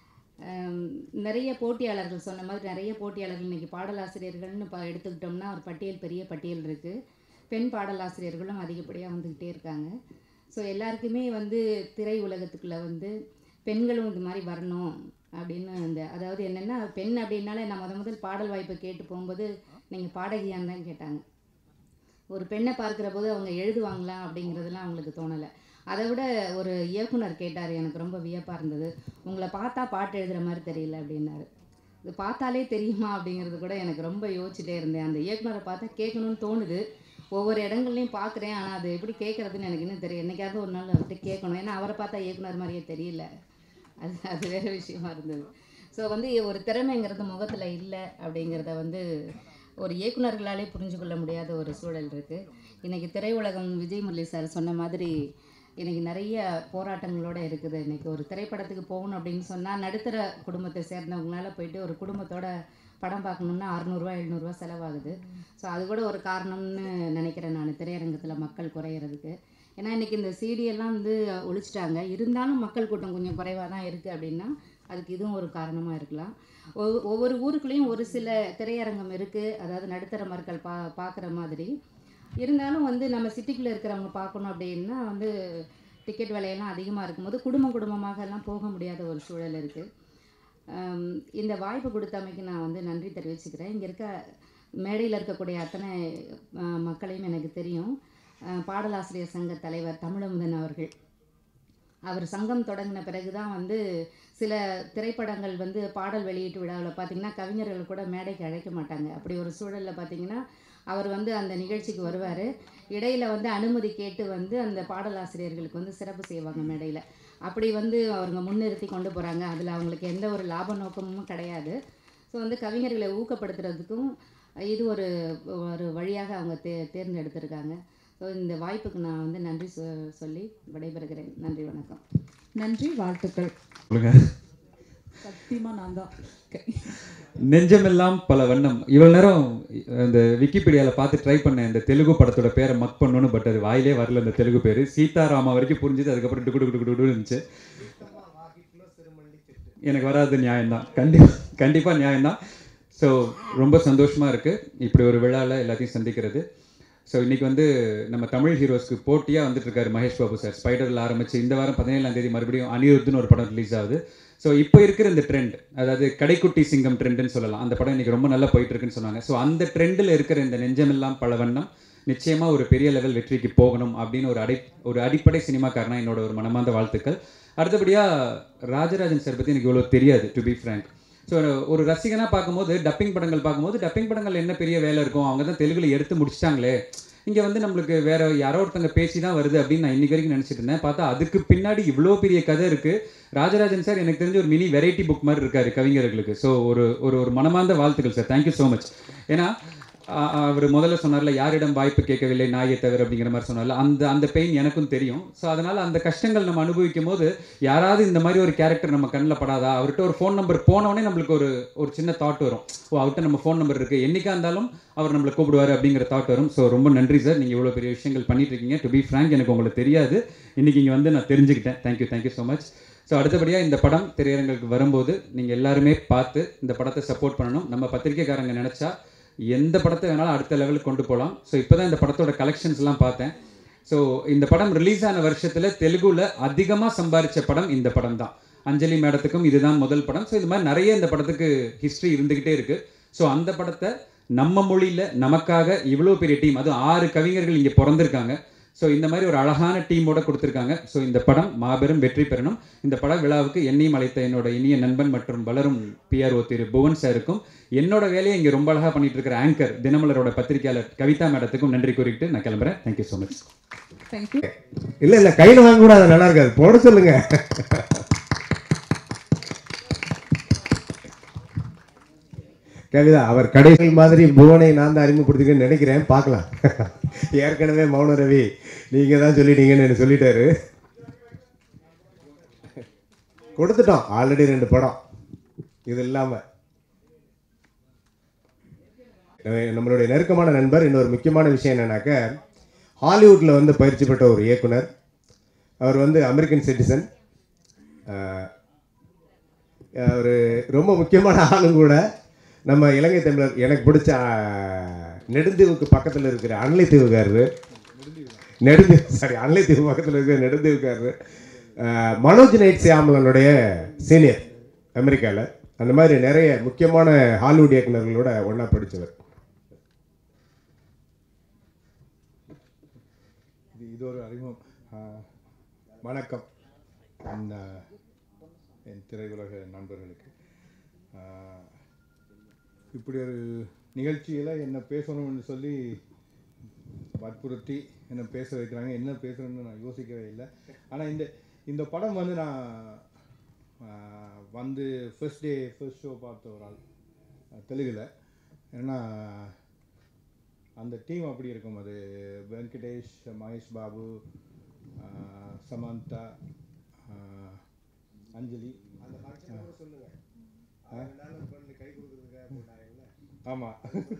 அம், நிறைய போட்டியாளர்கள் சொன்ன மாதிரி நிறைய போட்டியாளர்கள் இன்றைக்கி பாடலாசிரியர்கள்னு இப்போ எடுத்துக்கிட்டோம்னா ஒரு பட்டியல் பெரிய பட்டியல் இருக்குது பெண் பாடலாசிரியர்களும் அதிகப்படியாக வந்துக்கிட்டே இருக்காங்க ஸோ எல்லாருக்குமே வந்து திரை உலகத்துக்குள்ளே வந்து பெண்களும் இது மாதிரி வரணும் அப்படின்னு அந்த அதாவது என்னென்னா பெண் அப்படின்னாலே நான் முத முதல் பாடல் வாய்ப்பு கேட்டு போகும்போது நீங்கள் பாடகியான்னு தான் கேட்டாங்க ஒரு பெண்ணை பார்க்குற போது அவங்க எழுதுவாங்களா அப்படிங்கிறதுலாம் அவங்களுக்கு தோணலை அதை விட ஒரு இயக்குனர் கேட்டார் எனக்கு ரொம்ப வியப்பாக இருந்தது உங்களை பார்த்தா பாட்டு எழுதுகிற மாதிரி தெரியல அப்படின்னாரு இது பார்த்தாலே தெரியுமா அப்படிங்கிறது கூட எனக்கு ரொம்ப யோசிச்சுட்டே இருந்தேன் அந்த இயக்குனரை பார்த்தா கேட்கணும்னு தோணுது ஒவ்வொரு இடங்கள்லையும் பார்க்குறேன் ஆனால் அது எப்படி கேட்குறதுன்னு எனக்கு இன்னும் தெரியும் என்னைக்காவது ஒரு நாள் அவர்கிட்ட கேட்கணும் ஏன்னா அவரை பார்த்தா இயக்குனர் மாதிரியே தெரியல அது அது வேறு விஷயமா இருந்தது ஸோ வந்து ஒரு திறமைங்கிறது முகத்தில் இல்லை அப்படிங்கிறத வந்து ஒரு இயக்குனர்களாலே புரிஞ்சு கொள்ள முடியாத ஒரு சூழல் இருக்குது இன்றைக்கி திரையுலகம் விஜய் முரளி சார் சொன்ன மாதிரி இன்றைக்கி நிறைய போராட்டங்களோடு இருக்குது இன்றைக்கி ஒரு திரைப்படத்துக்கு போகணும் அப்படின்னு சொன்னால் நடுத்தர குடும்பத்தை சேர்ந்தவங்களால போயிட்டு ஒரு குடும்பத்தோட படம் பார்க்கணுன்னா அறநூறுவா எழுநூறுவா செலவாகுது ஸோ அது கூட ஒரு காரணம்னு நினைக்கிறேன் நான் திரையரங்கத்தில் மக்கள் குறையிறதுக்கு ஏன்னா இன்றைக்கி இந்த CD எல்லாம் வந்து ஒழிச்சிட்டாங்க இருந்தாலும் மக்கள் கூட்டம் கொஞ்சம் குறைவாக தான் இருக்குது அப்படின்னா அதுக்கு இதுவும் ஒரு காரணமாக இருக்கலாம் ஒவ்வொ- ஒவ்வொரு ஊருக்குள்ளேயும் ஒரு சில திரையரங்கம் இருக்குது அதாவது நடுத்தர மக்கள் பா பார்க்குற மாதிரி இருந்தாலும் வந்து நம்ம சிட்டிக்குள்ளே இருக்கிறவங்க பார்க்கணும் அப்படின்னா வந்து டிக்கெட் விலையெல்லாம் அதிகமாக இருக்கும்போது குடும்பம் குடும்பமாக எல்லாம் போக முடியாத ஒரு சூழல் இருக்குது ஆம், இந்த வாய்ப்பு கொடுத்தமைக்கு நான் வந்து நன்றி தெரிவிச்சுக்கிறேன் இங்கே இருக்க மேடையில் இருக்கக்கூடிய அத்தனை ஆ, மக்களையும் எனக்கு தெரியும் ஆ, பாடலாசிரியர் சங்க தலைவர் தமிழமுதன் அவர்கள் அவர் சங்கம் தொடங்கின பிறகு தான் வந்து சில திரைப்படங்கள் வந்து பாடல் வெளியீட்டு விழாவில் பார்த்தீங்கன்னா கவிஞர்கள் கூட மேடைக்கு அழைக்க மாட்டாங்க அப்படி ஒரு சூழலில் பார்த்தீங்கன்னா அவர் வந்து அந்த நிகழ்ச்சிக்கு வருவார் இடையில வந்து அனுமதி கேட்டு வந்து அந்த பாடலாசிரியர்களுக்கு வந்து சிறப்பு செய்வாங்க மேடையில் அப்படி வந்து அவங்க முன்னிறுத்தி கொண்டு போகிறாங்க அதில் அவங்களுக்கு எந்த ஒரு லாப நோக்கமும் கிடையாது ஸோ வந்து கவிஞர்களை ஊக்கப்படுத்துறதுக்கும் இது ஒரு ஒரு வழியாக அவங்க தே தேர்ந்தெடுத்திருக்காங்க ஸோ இந்த வாய்ப்புக்கு நான் வந்து நன்றி சொ சொல்லி விடைபெறுகிறேன் நன்றி வணக்கம் நன்றி வாழ்த்துக்கள் சொல்லுங்க சத்தியமா நான் தான் நெஞ்சமெல்லாம் பல வண்ணம் இவ்வளவு நேரம் இந்த விக்கிபீடியால பார்த்து ட்ரை பண்ணேன் இந்த தெலுங்கு படத்தோட பேரை மக் பண்ணணும்னு பட் அது வாயிலே வரல இந்த தெலுங்கு பேரு சீதாராமா வரைக்கும் புரிஞ்சுது அதுக்கப்புறம் டுக்கு டுக்கு டுக்கு டுக்கு இருந்துச்சு எனக்கு வராது நியாயம்தான் கண்டிப்பா கண்டிப்பா நியாயம்தான் ஸோ ரொம்ப சந்தோஷமா இருக்கு இப்படி ஒரு விழாவில் எல்லாத்தையும் சந்திக்கிறது ஸோ இன்னைக்கு வந்து நம்ம தமிழ் ஹீரோஸ்க்கு போட்டியாக வந்துட்டு இருக்காரு மகேஷ் பாபு சார் ஸ்பைடரில் ஆரம்பிச்சு இந்த வாரம் பதினேழாம் தேதி மறுபடியும் அனிருத்துன்னு ஒரு படம் ரிலீஸ் ஆகுது ஸோ இப்போ இருக்கிற இந்த ட்ரெண்ட் அதாவது கடைக்குட்டி சிங்கம் ட்ரெண்டுன்னு சொல்லலாம் அந்த படம் இன்னைக்கு ரொம்ப நல்லா போயிட்டு இருக்குன்னு சொன்னாங்க ஸோ அந்த ட்ரெண்டில் இருக்கிற இந்த நெஞ்சமெல்லாம் பல வண்ணம் நிச்சயமாக ஒரு பெரிய லெவல் வெற்றிக்கு போகணும் அப்படின்னு ஒரு அடை ஒரு அடிப்படை சினிமாக்காரனா என்னோட ஒரு மனமார்ந்த வாழ்த்துக்கள் அடுத்தபடியாக ராஜராஜன் சார் பற்றி எனக்கு இவ்வளோ தெரியாது டு பி ஃப்ரேங்க் ஸோ ஒரு ரசிகனாக பார்க்கும்போது டப்பிங் படங்கள் பார்க்கும்போது டப்பிங் படங்கள் என்ன பெரிய வேலை இருக்கும் அவங்க தான் தெலுங்குல எடுத்து முடிச்சிட்டாங்களே இங்கே வந்து நம்மளுக்கு வேற யாரோ ஒருத்தங்க பேசி தான் வருது அப்படின்னு நான் இன்னைக்கு வரைக்கும் நினச்சிட்டு இருந்தேன் பார்த்தா அதுக்கு பின்னாடி இவ்வளோ பெரிய கதை இருக்குது ராஜராஜன் சார் எனக்கு தெரிஞ்ச ஒரு மினி வெரைட்டி புக் மாதிரி இருக்காரு கவிஞர்களுக்கு ஸோ ஒரு ஒரு ஒரு மனமார்ந்த வாழ்த்துக்கள் சார் தேங்க்யூ ஸோ மச் ஏன்னா அவர் முதல்ல சொன்னார்ல யாரிடம் வாய்ப்பு கேட்கவில்லை நாயை தவிர அப்படிங்கிற மாதிரி சொன்னார்ல அந்த அந்த பெயின் எனக்கும் தெரியும் ஸோ அதனால் அந்த கஷ்டங்கள் நம்ம அனுபவிக்கும் போது யாராவது இந்த மாதிரி ஒரு கேரக்டர் நம்ம கண்ணில் படாதா அவர்கிட்ட ஒரு ஃபோன் நம்பர் போனவொடனே நம்மளுக்கு ஒரு ஒரு சின்ன தாட் வரும் ஓ அவர்கிட்ட நம்ம ஃபோன் நம்பர் இருக்குது என்னைக்கா இருந்தாலும் அவர் நம்மளை கூப்பிடுவார் அப்படிங்கிற தாட் வரும் ஸோ ரொம்ப நன்றி சார் நீங்கள் இவ்வளோ பெரிய விஷயங்கள் பண்ணிட்டு இருக்கீங்க டு பி ஃப்ராங்க் எனக்கு உங்களுக்கு தெரியாது இன்னைக்கு இங்கே வந்து நான் தெரிஞ்சுக்கிட்டேன் thank you thank you so much so அடுத்தபடியாக இந்த படம் திரையரங்களுக்கு வரும்போது நீங்கள் எல்லாருமே பார்த்து இந்த படத்தை சப்போர்ட் பண்ணணும் நம்ம பத்திரிக்கைக்காரங்க நினச்சா எந்த படத்தை வேணாலும் அடுத்த லெவலுக்கு கொண்டு போகலாம் ஸோ இப்போ தான் இந்த படத்தோட கலெக்ஷன்ஸ்லாம் பார்த்தேன் ஸோ இந்த படம் ரிலீஸ் ஆன வருஷத்தில் தெலுங்குல அதிகமாக சம்பாரிச்ச படம் இந்த படம் தான் அஞ்சலி மேடத்துக்கும் இதுதான் முதல் படம் ஸோ இது மாதிரி நிறைய இந்த படத்துக்கு ஹிஸ்ட்ரி இருந்துக்கிட்டே இருக்குது ஸோ அந்த படத்தை நம்ம மொழியில் நமக்காக இவ்வளோ பெரிய டீம் அதுவும் ஆறு கவிஞர்கள் இங்கே பிறந்திருக்காங்க ஸோ இந்த மாதிரி ஒரு அழகான டீமோட கொடுத்துருக்காங்க ஸோ இந்த படம் மாபெரும் வெற்றி பெறணும் இந்த பட விழாவுக்கு என்னையும் அழைத்த என்னோட இனிய நண்பன் மற்றும் வளரும் பிஆர்ஓ திரு புவன் சாருக்கும் என்னோட வேலையை இங்கே ரொம்ப அழகாக பண்ணிட்டு இருக்கிற ஆங்கர் தினமலரோட பத்திரிகையாளர் கவிதா மேடத்துக்கும் நன்றி கூறிட்டு நான் கிளம்புறேன் தேங்க்யூ ஸோ மச் தேங்க்யூ இல்ல இல்ல கையில வாங்க கூடாது நல்லா இருக்காது போட சொல்லுங்க கவிதா அவர் கடைசி மாதிரி புவனை நான் தான் அறிமுகப்படுத்திக்கன்னு நினைக்கிறேன் பார்க்கலாம் ஏற்கனவே மௌன ரவி நீங்க தான் சொல்லிட்டீங்கன்னு எனக்கு சொல்லிட்டாரு கொடுத்துட்டோம் ஆல்ரெடி ரெண்டு படம் இது இல்லாம அஹ் நம்மளுடைய நெருக்கமான நண்பர் இன்னொரு முக்கியமான விஷயம் என்னன்னாக்க ஹாலிவுட்டில் வந்து பயிற்சி பெற்ற ஒரு இயக்குனர் அவர் வந்து அமெரிக்கன் சிட்டிசன் ஒரு ரொம்ப முக்கியமான ஆளும் கூட நம்ம இலங்கை தமிழர் எனக்கு பிடிச்ச அஹ், நெடுந்தீவுக்கு பக்கத்தில் இருக்கிற அன்லைத்தீவுக்காரரு நெடுந்தீவு சாரி அன்லைத்தீவு பக்கத்தில் இருக்கிற நெடுந்தீவுக்காரரு அஹ், மனோஜ் நைட் சியாமலனுடைய சீனியர் அமெரிக்காவில் அந்த மாதிரி நிறைய முக்கியமான ஹாலிவுட் இயக்குனர்களோட ஒன்றா படித்தவர் இது இது ஒரு அறிமுகம் ஆஹ், வணக்கம் அந்த என் திரையுலக நண்பர்களுக்கு ஆஹ், இப்படி ஒரு நிகழ்ச்சியில் என்ன பேசணும்னு சொல்லி வற்புறுத்தி என்ன பேச வைக்கிறாங்க என்ன பேசணும்னு நான் யோசிக்கவே இல்லை ஆனால் இந்த இந்த படம் வந்து நான் ஆஹ், வந்து ஃபர்ஸ்ட் டே ஃபர்ஸ்ட் ஷோ பார்த்த ஒரு ஆள் தெலுங்கில் ஏன்னா அந்த டீம் அப்படி இருக்கும் அது வெங்கடேஷ் மகேஷ் பாபு ஆஹ், சமந்தா ஆஹ், அஞ்சலி ஆ? ஆமாம்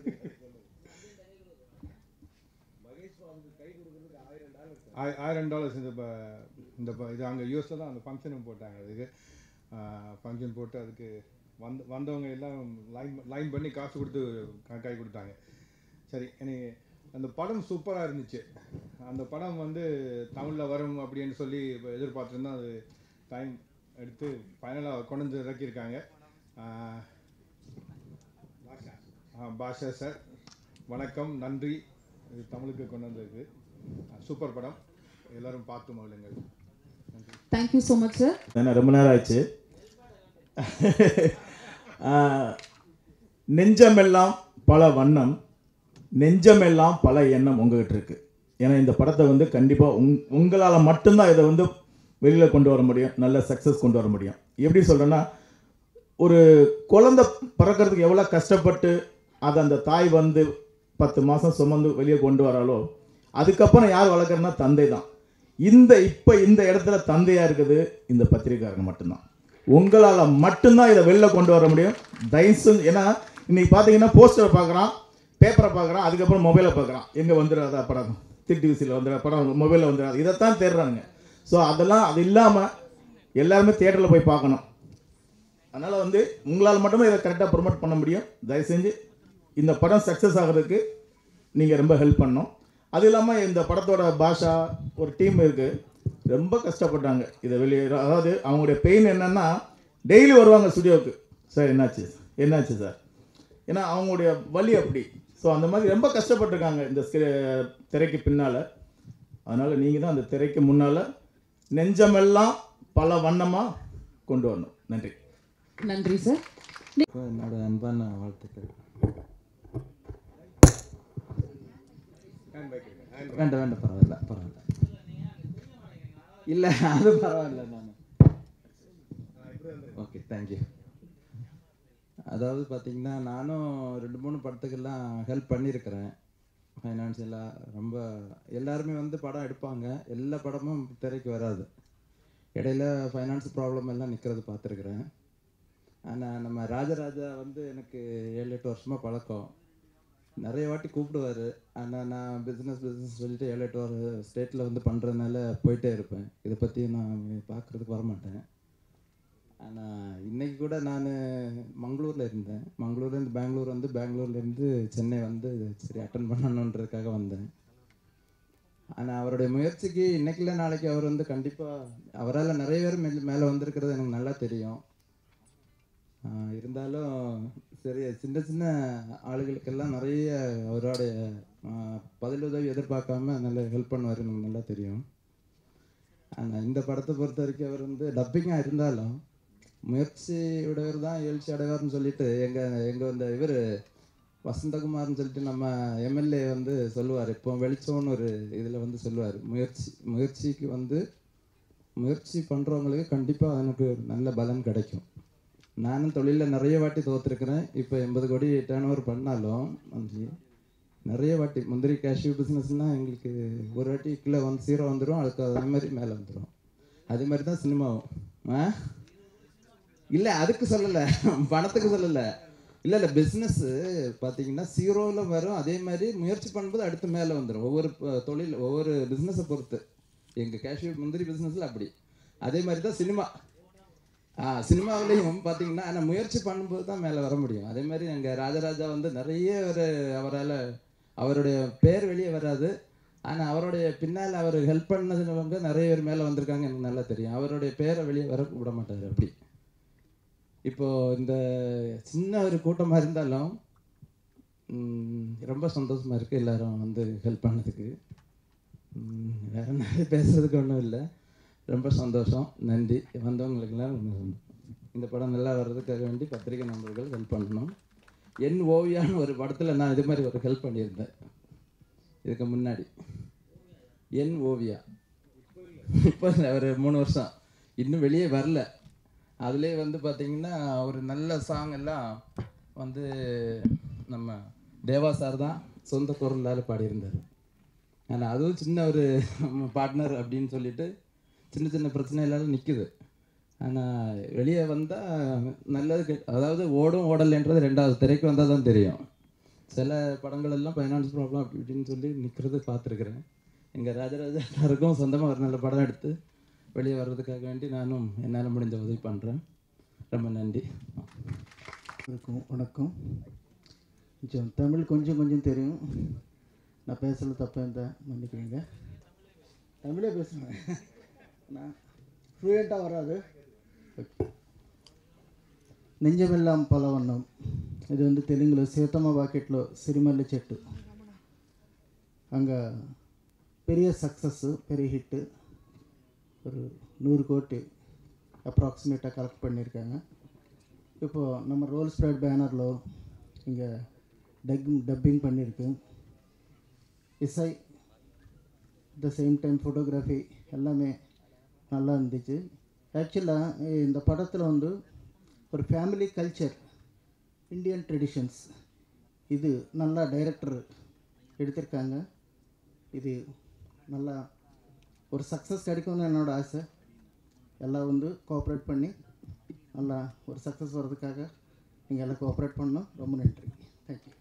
ஆய்- ஆயிரம் டாலர்ஸ் இந்த ப- இந்த ப- இது அங்கே யூஎஸில் தான் அந்த ஃபங்க்ஷனும் போட்டாங்க அதுக்கு ஃபங்க்ஷன் போட்டு அதுக்கு வந்த வந்தவங்க எல்லாம் லைன் லைன் பண்ணி காசு கொடுத்து கா- கை கொடுத்தாங்க சரி எனக்கு அந்த படம் சூப்பராக இருந்துச்சு அந்த படம் வந்து தமிழில் வரும் அப்படின்னு சொல்லி இப்ப எதிர்பார்த்துருந்தோம் அது டைம் எடுத்து ஃபைனலாக கொண்டு வந்து இறக்கியிருக்காங்க ஆஹ், ஆ, பாஷா சார் வணக்கம் நன்றி இது தமிழுக்கு கொண்டு வந்ததுக்கு சூப்பர் படம் எல்லாரும் பார்த்து மகிழுங்கள் நன்றி தேங்க்யூ ஸோ மச் சார் ஏன்னா ரொம்ப நேரம் ஆச்சு ஆஹ், நெஞ்சமெல்லாம் பல வண்ணம் நெஞ்சமெல்லாம் பல எண்ணம் உங்ககிட்ட இருக்கு ஏன்னா இந்த படத்தை வந்து கண்டிப்பாக உங் உங்களால் மட்டும்தான் இதை வந்து வெளியில் கொண்டு வர முடியும் நல்ல சக்ஸஸ் கொண்டு வர முடியும் எப்படி சொல்கிறேன்னா ஒரு குழந்தை பிறக்கிறதுக்கு எவ்வளோ கஷ்டப்பட்டு அதை அந்த தாய் வந்து பத்து மாதம் சுமந்து வெளியே கொண்டு வராலோ அதுக்கப்புறம் யார் வளர்க்குறதுனா தந்தை தான் இந்த இப்போ இந்த இடத்துல தந்தையாக இருக்குது இந்த பத்திரிக்காரங்க மட்டும்தான் உங்களால் மட்டும்தான் இதை வெளில கொண்டு வர முடியும் தயவுசு ஏன்னா இன்னைக்கு பார்த்தீங்கன்னா போஸ்டரை பார்க்குறான் பேப்பரை பார்க்குறான் அதுக்கப்புறம் மொபைலை பார்க்குறான் எங்கே வந்துடாதா படம் திட்டி விசியில் வந்துடா படம் மொபைலில் வந்துடாது இதைத்தான் தேடுறாங்க ஸோ அதெல்லாம் அது இல்லாமல் எல்லாருமே தேட்டரில் போய் பார்க்கணும் அதனால் வந்து உங்களால் மட்டுமே இதை கரெக்டாக ப்ரொமோட் பண்ண முடியும் தயவு செஞ்சு இந்த படம் சக்ஸஸ் ஆகிறதுக்கு நீங்கள் ரொம்ப ஹெல்ப் பண்ணணும் அது இல்லாமல் இந்த படத்தோட பாஷா ஒரு டீம் இருக்குது ரொம்ப கஷ்டப்பட்டாங்க இதை வெளியே அதாவது அவங்களுடைய பெயின் என்னென்னா டெய்லி வருவாங்க ஸ்டுடியோவுக்கு சார் என்னாச்சு என்னாச்சு சார் ஏன்னா அவங்களுடைய வலி அப்படி ஸோ அந்த மாதிரி ரொம்ப கஷ்டப்பட்டிருக்காங்க இந்த ஸ்கிரி- திரைக்கு பின்னால் அதனால் நீங்கள் தான் அந்த திரைக்கு முன்னால் நெஞ்சமெல்லாம் பல வண்ணமாக கொண்டு வரணும் நன்றி நன்றி சார் என்னோட அன்பான வாழ்த்துக்கள் வேண்டாம் வேண்டாம் பரவாயில்ல பரவாயில்ல இல்லை அது பரவாயில்ல நான் ஓகே தேங்க்யூ அதாவது பார்த்தீங்கன்னா நானும் ரெண்டு மூணு படத்துக்கெல்லாம் ஹெல்ப் பண்ணியிருக்கிறேன் ஃபைனான்சியலாக ரொம்ப எல்லாருமே வந்து படம் எடுப்பாங்க எல்லா படமும் திரைக்கு வராது இடையில ஃபைனான்ஸ் ப்ராப்ளம் எல்லாம் நிற்கிறது பார்த்துருக்குறேன் ஆனால் நம்ம ராஜராஜா வந்து எனக்கு ஏழு எட்டு வருஷமாக பழக்கம் நிறைய வாட்டி கூப்பிடுவார் ஆனால் நான் பிஸ்னஸ் பிஸ்னஸ் சொல்லிட்டு ஏழு எட்டு ஒரு ஸ்டேட்டில் வந்து பண்ணுறதுனால போயிட்டே இருப்பேன் இதை பற்றி நான் பார்க்குறதுக்கு வரமாட்டேன் ஆனால் இன்னைக்கு கூட நான் மங்களூரில் இருந்தேன் மங்களூர்லேருந்து பெங்களூர் வந்து பெங்களூர்லேருந்து சென்னை வந்து சரி அட்டன் பண்ணணுன்றதுக்காக வந்தேன் ஆனால் அவருடைய முயற்சிக்கு இன்னைக்குல நாளைக்கு அவர் வந்து கண்டிப்பாக அவரால் நிறைய பேர் மேலே மேலே வந்திருக்கிறது எனக்கு நல்லா தெரியும் ஆஹ் இருந்தாலும் சரி சின்ன சின்ன ஆளுகளுக்கெல்லாம் நிறைய அவருடைய ஆஹ் பதிலுதவி எதிர்பார்க்காம நல்ல ஹெல்ப் பண்ணுவார் எனக்கு நல்லா தெரியும் ஆனால் இந்த படத்தை பொறுத்த வரைக்கும் அவர் வந்து டப்பிங்காக இருந்தாலும் முயற்சி உடையவர் தான் எழுச்சி அடைவார்னு சொல்லிட்டு எங்கள் எங்கள் இந்த இவர் வசந்தகுமார்னு சொல்லிட்டு நம்ம எம்எல்ஏ வந்து சொல்லுவார் இப்போ வெளிச்சம்னு ஒரு இதில் வந்து சொல்லுவார் முயற்சி முயற்சிக்கு வந்து முயற்சி பண்ணுறவங்களுக்கு கண்டிப்பாக அதனுக்கு ஒரு நல்ல பலன் கிடைக்கும் நானும் தொழிலில் நிறைய வாட்டி தோற்றுருக்கிறேன் இப்போ எண்பது கோடி டேர்ன் ஓவர் பண்ணாலும் வந்து நிறைய வாட்டி முந்திரி கேஷ்யூ பிஸ்னஸ்னால் எங்களுக்கு ஒரு வாட்டி கீழே வந்து சீரோ வந்துடும் அதுக்கு அதே மாதிரி மேலே வந்துடும் அதே மாதிரி தான் சினிமாவும் ஆ இல்லை அதுக்கு சொல்லலை பணத்துக்கு சொல்லலை இல்லை இல்லை பிஸ்னஸ்ஸு பார்த்தீங்கன்னா ஜீரோவில் வரும் அதே மாதிரி முயற்சி பண்ணும்போது அடுத்து மேலே வந்துடும் ஒவ்வொரு ப- தொழில் ஒவ்வொரு பிஸ்னஸை பொறுத்து எங்கள் கேஷ்யூ முந்திரி பிஸ்னஸில் அப்படி அதே மாதிரி தான் சினிமா ஆ சினிமாவிலையும் பார்த்தீங்கன்னா ஆனால் முயற்சி பண்ணும்போது தான் மேலே வர முடியும் அதே மாதிரி எங்கள் ராஜராஜா வந்து நிறைய ஒரு அவரால் அவருடைய பேர் வெளியே வராது ஆனால் அவருடைய பின்னால் அவர் ஹெல்ப் பண்ணதுவங்க நிறைய பேர் மேலே வந்திருக்காங்க எனக்கு நல்லா தெரியும் அவருடைய பேரை வெளியே வர விட மாட்டார் அப்படி இப்போ இந்த சின்ன ஒரு கூட்டமாக இருந்தாலும் ம், ரொம்ப சந்தோஷமா இருக்கு எல்லாரும் வந்து ஹெல்ப் பண்ணதுக்கு ம், வேற நிறைய பேசுறதுக்கு ஒன்றும் இல்லை ரொம்ப சந்தோஷம் நன்றி வந்தவங்களுக்கெல்லாம் ரொம்ப சந்தோஷம். இந்த படம் நல்லா வர்றதுக்காக வேண்டி பத்திரிகை நண்பர்கள் ஹெல்ப் பண்ணணும் என் ஓவியான்னு ஒரு படத்தில் நான் இது மாதிரி ஒரு ஹெல்ப் பண்ணியிருந்தேன் இதுக்கு முன்னாடி என் ஓவியா இப்போ இல்லை ஒரு மூணு வருஷம் இன்னும் வெளியே வரல அதுலேயே வந்து பார்த்தீங்கன்னா ஒரு நல்ல சாங் எல்லாம் வந்து நம்ம தேவா சார் தான் சொந்த குரலால் பாடியிருந்தார் ஆனால் அதுவும் சின்ன ஒரு பார்ட்னர் அப்படின்னு சொல்லிட்டு சின்ன சின்ன பிரச்சனை இல்லாத நிற்குது ஆனால் வெளியே வந்தால் நல்லது கெ- அதாவது ஓடும் ஓடலைன்றது ரெண்டாவது திரைக்கு வந்தால் தான் தெரியும் சில படங்கள் எல்லாம் ஃபைனான்ஸ் ப்ராப்ளம் அப்படி இப்படின்னு சொல்லி நிற்கிறது பார்த்துருக்குறேன் எங்கள் ராஜராஜாருக்கும் சொந்தமாக ஒரு நல்ல படம் எடுத்து வெளியே வர்றதுக்காக வேண்டி நானும் என்னால் முடிஞ்ச உதவி பண்ணுறேன் ரொம்ப நன்றி வணக்கம் வணக்கம் கொஞ்சம் தமிழ் கொஞ்சம் கொஞ்சம் தெரியும் நான் பேசல தப்பாக இருந்தால் மன்னிக்கிறீங்க தமிழே பேசுகிறேன் நான் ஃப்ளூயண்ட்டாக வராது నింజమెల్లాం పలవన్నం ఇది ఉంది తెలుగులో సీతమ్మ బాకెట్లో సిరిమల్లి చెట్టు அங்கே பெரிய சக்ஸஸ் பெரிய ஹிட்டு ஒரு நூறு கோடி அப்ராக்சிமேட்டாக கலெக்ட் பண்ணியிருக்காங்க இப்போது நம்ம ரோல் ஸ்ப்ரெட் பேனரில் இங்கே டப்பிங் டப்பிங் பண்ணியிருக்கு இசை த சேம் டைம் ஃபோட்டோகிராஃபி எல்லாமே நல்லா இருந்துச்சு ஆக்சுவலாக இந்த படத்தில் வந்து ஒரு ஃபேமிலி கல்ச்சர் இந்தியன் ட்ரெடிஷன்ஸ் இது நல்லா டைரக்டர் எடுத்திருக்காங்க இது நல்லா ஒரு சக்ஸஸ் கிடைக்கும்னு என்னோட ஆசை எல்லாம் வந்து கோஆப்ரேட் பண்ணி நல்லா ஒரு சக்ஸஸ் வர்றதுக்காக நீங்கள் எல்லாம் கோஆப்ரேட் பண்ணணும் ரொம்ப நன்றி தேங்க்யூ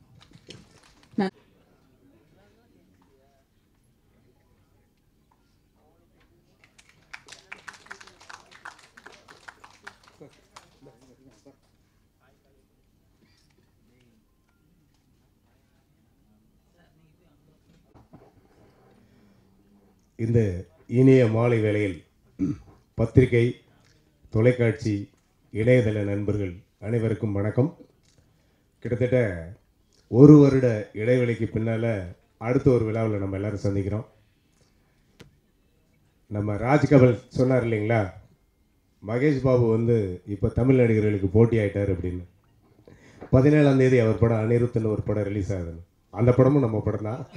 இந்த இனிய மாலை வேளையில் பத்திரிகை தொலைக்காட்சி இணையதள நண்பர்கள் அனைவருக்கும் வணக்கம் கிட்டத்தட்ட ஒரு வருட இடைவெளிக்கு பின்னால் அடுத்த ஒரு விழாவில் நம்ம எல்லாரும் சந்திக்கிறோம் நம்ம ராஜ்கமல் சொன்னார் இல்லைங்களா மகேஷ் பாபு வந்து இப்போ தமிழ் நடிகர்களுக்கு போட்டி ஆயிட்டார் அப்படின்னு பதினேழாம் தேதி அவர் படம் அனிருத்துன்னு ஒரு படம் ரிலீஸ் ஆகுதுன்னு அந்த படமும் நம்ம படம் தான்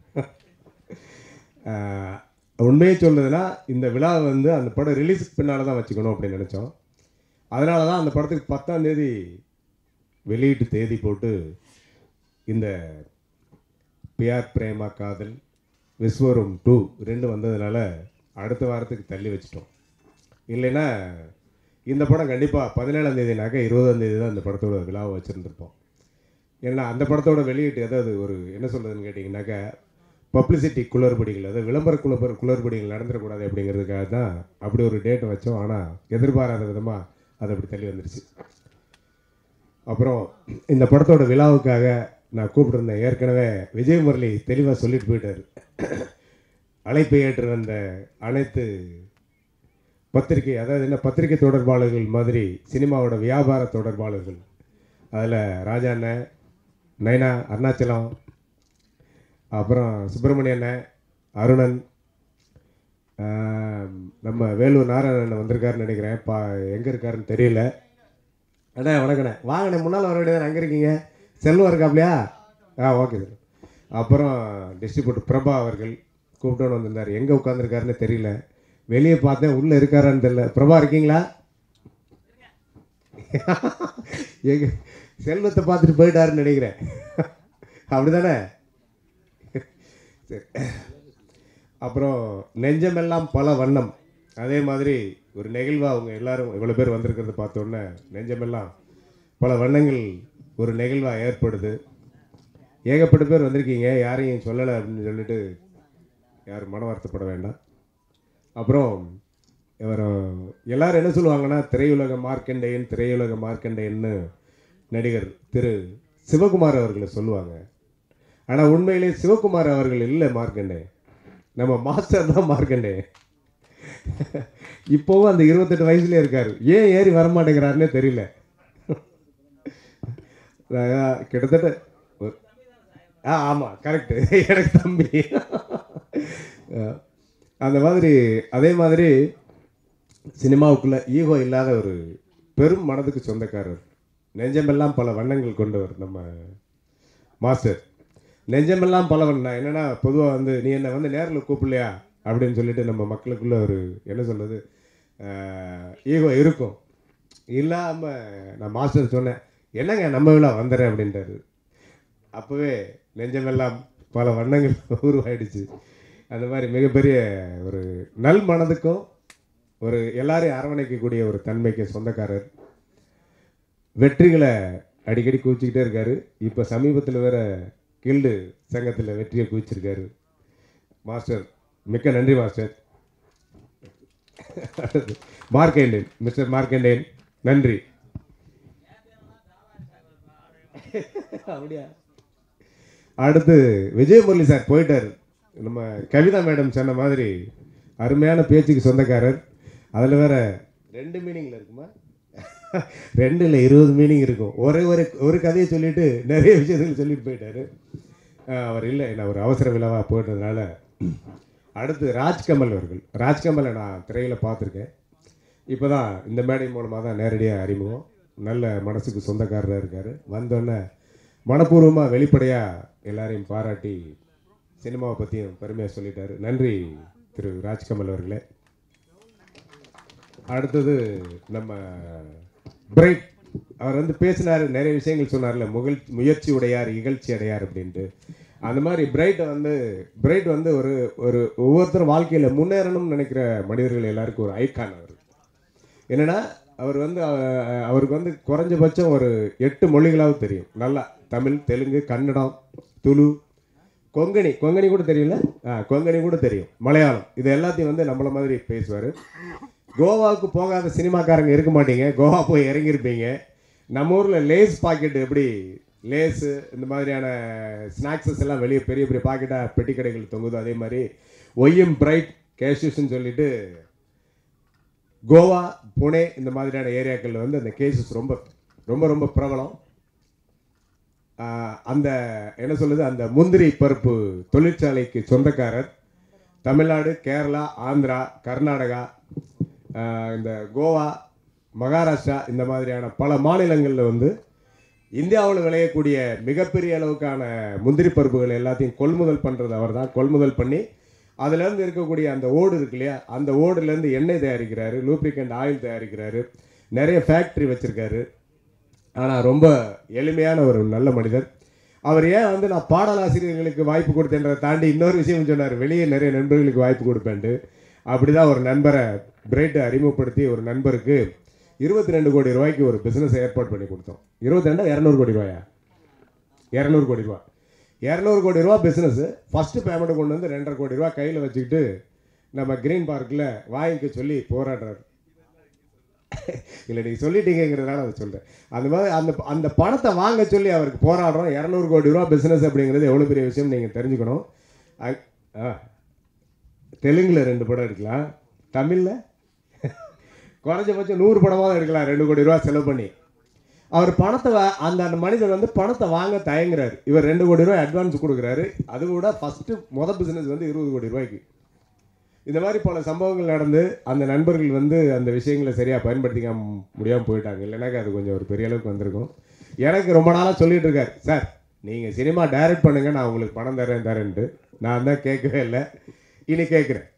உண்மையை சொல்லுதுன்னா இந்த விழா வந்து அந்த படம் ரிலீஸுக்கு பின்னால் தான் வச்சுக்கணும் அப்படின்னு நினச்சோம் அதனால தான் அந்த படத்துக்கு பத்தாம் தேதி வெளியீட்டு தேதி போட்டு இந்த பிஆர் பிரேமா காதல் விஸ்வரம் டூ ரெண்டு வந்ததுனால அடுத்த வாரத்துக்கு தள்ளி வச்சிட்டோம் இல்லைன்னா இந்த படம் கண்டிப்பாக பதினேழாம் தேதினாக்க இருபதாம் தேதி தான் இந்த படத்தோட விழாவை வச்சுருந்துருப்போம் ஏன்னா அந்த படத்தோட வெளியீட்டு ஏதாவது ஒரு என்ன சொல்கிறதுன்னு கேட்டிங்கனாக்கா பப்ளிசிட்டி குளறுபடிகள் அதாவது விளம்பர குளறுப குளறுபடிகள் நடந்துடக்கூடாது அப்படிங்கிறதுக்காக தான் அப்படி ஒரு டேட்டை வச்சோம் ஆனால் எதிர்பாராத விதமாக அது அப்படி தள்ளி வந்துருச்சு அப்புறம் இந்த படத்தோட விழாவுக்காக நான் கூப்பிட்டுருந்தேன் ஏற்கனவே விஜய் முரளி தெளிவாக சொல்லிட்டு போயிட்டார் அழைப்பை ஏற்று வந்த அனைத்து பத்திரிகை அதாவது என்ன பத்திரிகை தொடர்பாளர்கள் மாதிரி சினிமாவோட வியாபார தொடர்பாளர்கள் அதில் ராஜா அண்ணன் நைனா அருணாச்சலம் அப்புறம் சுப்பிரமணிய அண்ணன் அருணன் ஆம், நம்ம வேலூர் நாராயணன் வந்திருக்காருன்னு நினைக்கிறேன் பா எங்கே இருக்காருன்னு தெரியல அண்ணா வணக்கண்ணே வாங்கண்ணே முன்னால் வர வேண்டியது அங்கே இருக்கீங்க செல்வம் இருக்காப்லையா ஆ ஓகே சார் அப்புறம் டிஸ்ட்ரிபியூட்டர் பிரபா அவர்கள் கூப்பிட்டோன்னு வந்திருந்தார் எங்கே உட்காந்துருக்காருன்னு தெரியல வெளியே பார்த்தேன் உள்ளே இருக்காரான்னு தெரியல பிரபா இருக்கீங்களா எங்க செல்வத்தை பார்த்துட்டு போயிட்டாருன்னு நினைக்கிறேன் அப்படிதானே சரி அப்புறம் நெஞ்சமெல்லாம் பல வண்ணம் அதே மாதிரி ஒரு நெகிழ்வாக அவங்க எல்லாரும் இவ்வளோ பேர் வந்திருக்கிறத பார்த்தோன்னே நெஞ்சமெல்லாம் பல வண்ணங்கள் ஒரு நிகழ்வாக ஏற்படுது ஏகப்பட்ட பேர் வந்திருக்கீங்க யாரையும் சொல்லலை அப்படின்னு சொல்லிட்டு யாரும் மன வருத்தப்பட வேண்டாம் அப்புறம் இவர் எல்லாரும் என்ன சொல்லுவாங்கன்னா திரையுலக மார்க்கண்டேயன் திரையுலக மார்க்கண்டேயன்னு நடிகர் திரு சிவகுமார் அவர்களை சொல்லுவாங்க ஆனால் உண்மையிலே சிவகுமார் அவர்கள் இல்லை மார்க்கண்டே நம்ம மாஸ்டர் தான் மார்க்கண்டே இப்போவும் அந்த இருபத்தெட்டு வயசுலேயே இருக்கார் ஏன் ஏறி வரமாட்டேங்கிறாருன்னே தெரியல அஹ் கிட்டத்தட்ட ஒரு- ஆ ஆமாம் கரெக்டு எனக்கு தம்பி அஹ் அந்த மாதிரி அதே மாதிரி சினிமாவுக்குள்ள ஈகோ இல்லாத ஒரு பெரும் மனதுக்கு சொந்தக்காரர் நெஞ்சமெல்லாம் பல வண்ணங்கள் கொண்டவர் நம்ம மாஸ்டர் நெஞ்சமெல்லாம் பல வண்ணம் என்னன்னா பொதுவாக வந்து நீ என்னை வந்து நேரில் கூப்பிடலையா அப்படின்னு சொல்லிட்டு நம்ம மக்களுக்குள்ள ஒரு என்ன சொல்றது ஈகோ இருக்கும் இல்லாமல் நான் மாஸ்டர் சொன்னேன் என்னங்க நம்ம விழா வந்துடுறேன் அப்படின்ட்டாரு அப்போவே நெஞ்சமெல்லாம் பல வண்ணங்கள் உருவாயிடுச்சு அந்த மாதிரி மிகப்பெரிய ஒரு நல் மனதுக்கும் ஒரு எல்லாரையும் அரவணைக்கக்கூடிய ஒரு தன்மைக்கு சொந்தக்காரர் வெற்றிகளை அடிக்கடி குவிச்சிக்கிட்டே இருக்காரு இப்போ சமீபத்தில் வேற கில்டு சங்கத்தில் வெற்றியை குவிச்சிருக்காரு மாஸ்டர் மிக்க நன்றி மாஸ்டர் மார்க்கேண்டேன் மிஸ்டர் மார்க்கேண்டேன் நன்றி அப்படியா அடுத்து விஜயமுரளி சார் போயிட்டார் நம்ம கவிதா மேடம் சொன்ன மாதிரி அருமையான பேச்சுக்கு சொந்தக்காரர் அதில் வேற ரெண்டு மீனிங்கில் இருக்குமா ரெண்டு இல்லை இருபது மீனிங் இருக்கும் ஒரே ஒரு ஒரு கதையை சொல்லிட்டு நிறைய விஷயங்கள் சொல்லிட்டு போயிட்டாரு அஹ் அவர் இல்லை நான் ஒரு அவசர விழாவாக போயிட்டதுனால அடுத்து ராஜ்கமல் அவர்கள் ராஜ்கமலை நான் திரையில் பார்த்துருக்கேன் இப்போ தான் இந்த மேடை மூலமாக தான் நேரடியாக அறிமுகம் நல்ல மனசுக்கு சொந்தக்காரராக இருக்கார் வந்தோடனே மனப்பூர்வமாக வெளிப்படையாக எல்லாரையும் பாராட்டி சினிமாவை பற்றியும் பெருமையாக சொல்லிட்டாரு நன்றி திரு ராஜ்கமல் அவர்களே அடுத்தது நம்ம பிரைட் அவர் வந்து பேசினார் நிறைய விஷயங்கள் சொன்னார்ல முகழ் முயற்சி உடையார் இகழ்ச்சி அடையார் அப்படின்ட்டு அந்த மாதிரி பிரைட்டை வந்து பிரைட் வந்து ஒரு ஒரு ஒவ்வொருத்தரும் வாழ்க்கையில் முன்னேறணும்னு நினைக்கிற மனிதர்கள் எல்லாருக்கும் ஒரு ஐக்கான் அவர் என்னன்னா அவர் வந்து அஹ், அவருக்கு வந்து குறைஞ்சபட்சம் ஒரு எட்டு மொழிகளாவது தெரியும் நல்லா தமிழ் தெலுங்கு கன்னடம் துளு கொங்கணி கொங்கணி கூட தெரியல ஆ கொங்கணி கூட தெரியும் மலையாளம் இது எல்லாத்தையும் வந்து நம்மள மாதிரி பேசுவார் கோவாவுக்கு போகாத சினிமாக்காரங்க இருக்க மாட்டீங்க கோவா போய் இறங்கியிருப்பீங்க நம்ம ஊரில் லேஸ் பாக்கெட் எப்படி லேஸு இந்த மாதிரியான ஸ்நாக்ஸஸ் எல்லாம் வெளியே பெரிய பெரிய பாக்கெட்டாக பெட்டி கடைகள் தொங்குது அதே மாதிரி ஒய்எம் பிரைட் கேஷஸ்ன்னு சொல்லிட்டு கோவா புனே இந்த மாதிரியான ஏரியாக்களில் வந்து அந்த கேசஸ் ரொம்ப ரொம்ப ரொம்ப பிரபலம் ஆஹ் அந்த என்ன சொல்லுது அந்த முந்திரி பருப்பு தொழிற்சாலைக்கு சொந்தக்காரர் தமிழ்நாடு கேரளா ஆந்திரா கர்நாடகா ஆஹ் இந்த கோவா மகாராஷ்டிரா இந்த மாதிரியான பல மாநிலங்களில் வந்து இந்தியாவில் விளையக்கூடிய மிகப்பெரிய அளவுக்கான முந்திரி பருப்புகள் எல்லாத்தையும் கொள்முதல் பண்ணுறது அவர் தான் கொள்முதல் பண்ணி அதுலேருந்து இருக்கக்கூடிய அந்த ஓடு இருக்கு இல்லையா அந்த ஓடுலேருந்து எண்ணெய் தயாரிக்கிறாரு லூப்ரிகண்ட் ஆயில் தயாரிக்கிறாரு நிறைய ஃபேக்ட்ரி வச்சுருக்காரு ஆனால் ரொம்ப எளிமையான ஒரு நல்ல மனிதர் அவர் ஏன் வந்து நான் பாடலாசிரியர்களுக்கு வாய்ப்பு கொடுத்தேன்றதை தாண்டி இன்னொரு விஷயம் சொன்னார் வெளியே நிறைய நண்பர்களுக்கு வாய்ப்பு கொடுப்பேன்ட்டு அப்படி தான் ஒரு நண்பரை பிரைட்டை அறிமுகப்படுத்தி ஒரு நண்பருக்கு இருபத்தி ரெண்டு கோடி ரூபாய்க்கு ஒரு பிஸ்னஸ் ஏற்பாடு பண்ணி கொடுத்தோம் இருபத்தி ரெண்டா இரநூறு கோடி ரூபாயா இரநூறு கோடி ரூபா இரநூறு கோடி ரூபா பிஸ்னஸ் ஃபஸ்ட்டு பேமெண்ட்டை கொண்டு வந்து ரெண்டரை கோடி ரூபா கையில் வச்சுக்கிட்டு நம்ம கிரீன் பார்க்கில் வாங்கிக்க சொல்லி போராடுறாரு இல்லை நீங்கள் சொல்லிட்டீங்கிறதுனால அதை சொல்கிறேன் அந்த மாதிரி அந்த அந்த பணத்தை வாங்க சொல்லி அவருக்கு போராடுறோம் இரநூறு கோடி ரூபா பிஸ்னஸ் அப்படிங்கிறது எவ்வளோ பெரிய விஷயம் நீங்கள் தெரிஞ்சுக்கணும் அ- ஆ தெலுங்கில் ரெண்டு படம் எடுக்கலாம் தமிழில் குறைஞ்சபட்சம் நூறு படமாக எடுக்கலாம் ரெண்டு கோடி ரூபா செலவு பண்ணி அவர் பணத்தை வா- அந்த அந்த மனிதர் வந்து பணத்தை வாங்க தயங்குறாரு இவர் ரெண்டு கோடி ரூபாய் அட்வான்ஸ் கொடுக்குறாரு அது கூட ஃபஸ்ட்டு மொத பிஸ்னஸ் வந்து இருபது கோடி ரூபாய்க்கு இந்த மாதிரி பல சம்பவங்கள் நடந்து அந்த நண்பர்கள் வந்து அந்த விஷயங்களை சரியாக பயன்படுத்திக்க முடியாமல் போயிட்டாங்க இல்லைனாக்கா அது கொஞ்சம் ஒரு பெரிய அளவுக்கு வந்திருக்கும் எனக்கு ரொம்ப நாளாக சொல்லிட்டு இருக்கார் சார் நீங்கள் சினிமா டைரக்ட் பண்ணுங்க நான் உங்களுக்கு பணம் தரேன் தரேன்ட்டு நான் தான் கேட்கவே இல்லை இனி கேட்குறேன்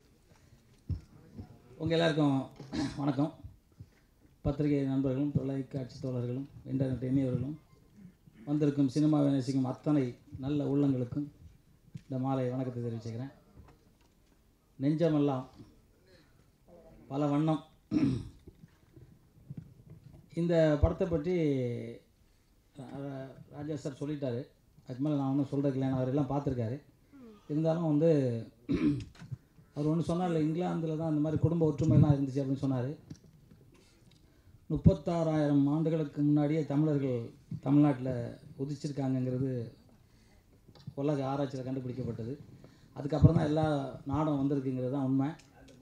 உங்கள் எல்லாருக்கும் வணக்கம் பத்திரிகை நண்பர்களும் தொலைக்காட்சி தோழர்களும் இன்டர்நெட் இணையவர்களும் வந்திருக்கும் சினிமாவை நேசிக்கும் அத்தனை நல்ல உள்ளங்களுக்கும் இந்த மாலை வணக்கத்தை தெரிவிச்சுக்கிறேன் நெஞ்சமெல்லாம் பல வண்ணம் இந்த படத்தை பற்றி ரா- ராஜா சார் சொல்லிட்டாரு அதுக்கு மேலே நான் ஒன்றும் சொல்கிறதுக்கு இல்லை அவர் எல்லாம் பார்த்துருக்காரு இருந்தாலும் வந்து அவர் ஒன்று சொன்னார்ல இங்கிலாந்தில் தான் அந்த மாதிரி குடும்ப ஒற்றுமைலாம் இருந்துச்சு அப்படின்னு சொன்னார் முப்பத்தாறாயிரம் ஆண்டுகளுக்கு முன்னாடியே தமிழர்கள் தமிழ்நாட்டில் உதிச்சிருக்காங்கங்கிறது உலக ஆராய்ச்சியில் கண்டுபிடிக்கப்பட்டது அதுக்கப்புறம் தான் எல்லா நாடும் வந்திருக்குங்கிறது தான் உண்மை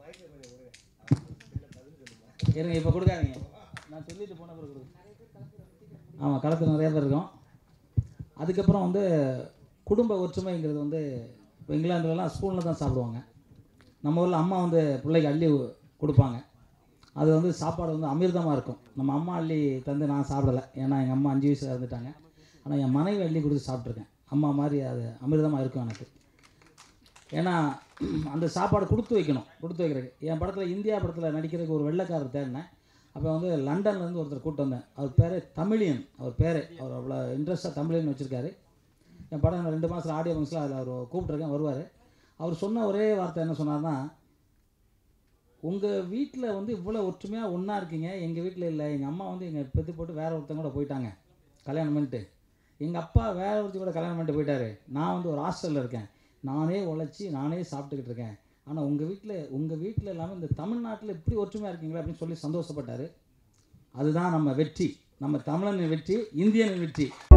இருங்க இப்போ கொடுக்காதீங்க நான் சொல்லிட்டு போன பிறகு கொடுங்க ஆமாம் களத்தில் நிறைய பேர் இருக்கோம் அதுக்கப்புறம் வந்து குடும்ப ஒற்றுமைங்கிறது வந்து இப்போ இங்கிலாந்துலலாம் ஸ்பூனில் தான் சாப்பிடுவாங்க நம்ம ஊரில் அம்மா வந்து பிள்ளைக்கு அள்ளி கொடுப்பாங்க அது வந்து சாப்பாடு வந்து அமிர்தமாக இருக்கும் நம்ம அம்மா அள்ளி தந்து நான் சாப்பிடலை ஏன்னா எங்கள் அம்மா அஞ்சு வயசில் இறந்துட்டாங்க ஆனால் என் மனைவி அள்ளி கொடுத்து சாப்பிட்ருக்கேன் அம்மா மாதிரி அது அமிர்தமாக இருக்கும் எனக்கு ஏன்னா அந்த சாப்பாடு கொடுத்து வைக்கணும் கொடுத்து வைக்கிறதுக்கு என் படத்தில் இந்தியா படத்தில் நடிக்கிறதுக்கு ஒரு வெள்ளைக்காரர் தேடினேன் அப்போ வந்து லண்டன்லேருந்து ஒருத்தர் கூப்பிட்டு வந்தேன் அவர் பேர் தமிழியன் அவர் பேர் அவர் அவ்வளோ இன்ட்ரெஸ்ட்டாக தமிழியன் வச்சுருக்காரு என் படம் இன்னும் ரெண்டு மாதத்தில் ஆடியோ ஃபங்க்ஷனில் அதில் அவர் கூப்பிட்ருக்கேன் வருவார் அவர் சொன்ன ஒரே வார்த்தை என்ன சொன்னார்னா உங்கள் வீட்டில் வந்து இவ்வளோ ஒற்றுமையாக ஒன்றா இருக்கீங்க எங்கள் வீட்டில் இல்லை எங்கள் அம்மா வந்து எங்கள் பெத்து போட்டு வேற ஒருத்தங்க கூட போயிட்டாங்க கல்யாணம் பண்ணிட்டு எங்கள் அப்பா வேற ஒருத்தர் கூட கல்யாணம் பண்ணிட்டு போயிட்டாரு நான் வந்து ஒரு ஹாஸ்டலில் இருக்கேன் நானே உழைச்சி நானே சாப்பிட்டுக்கிட்டு இருக்கேன் ஆனால் உங்கள் வீட்டில் உங்கள் வீட்டில் இல்லாமல் இந்த தமிழ்நாட்டில் இப்படி ஒற்றுமையாக இருக்கீங்களா அப்படின்னு சொல்லி சந்தோஷப்பட்டார் அதுதான் நம்ம வெற்றி நம்ம தமிழனின் வெற்றி இந்தியனின் வெற்றி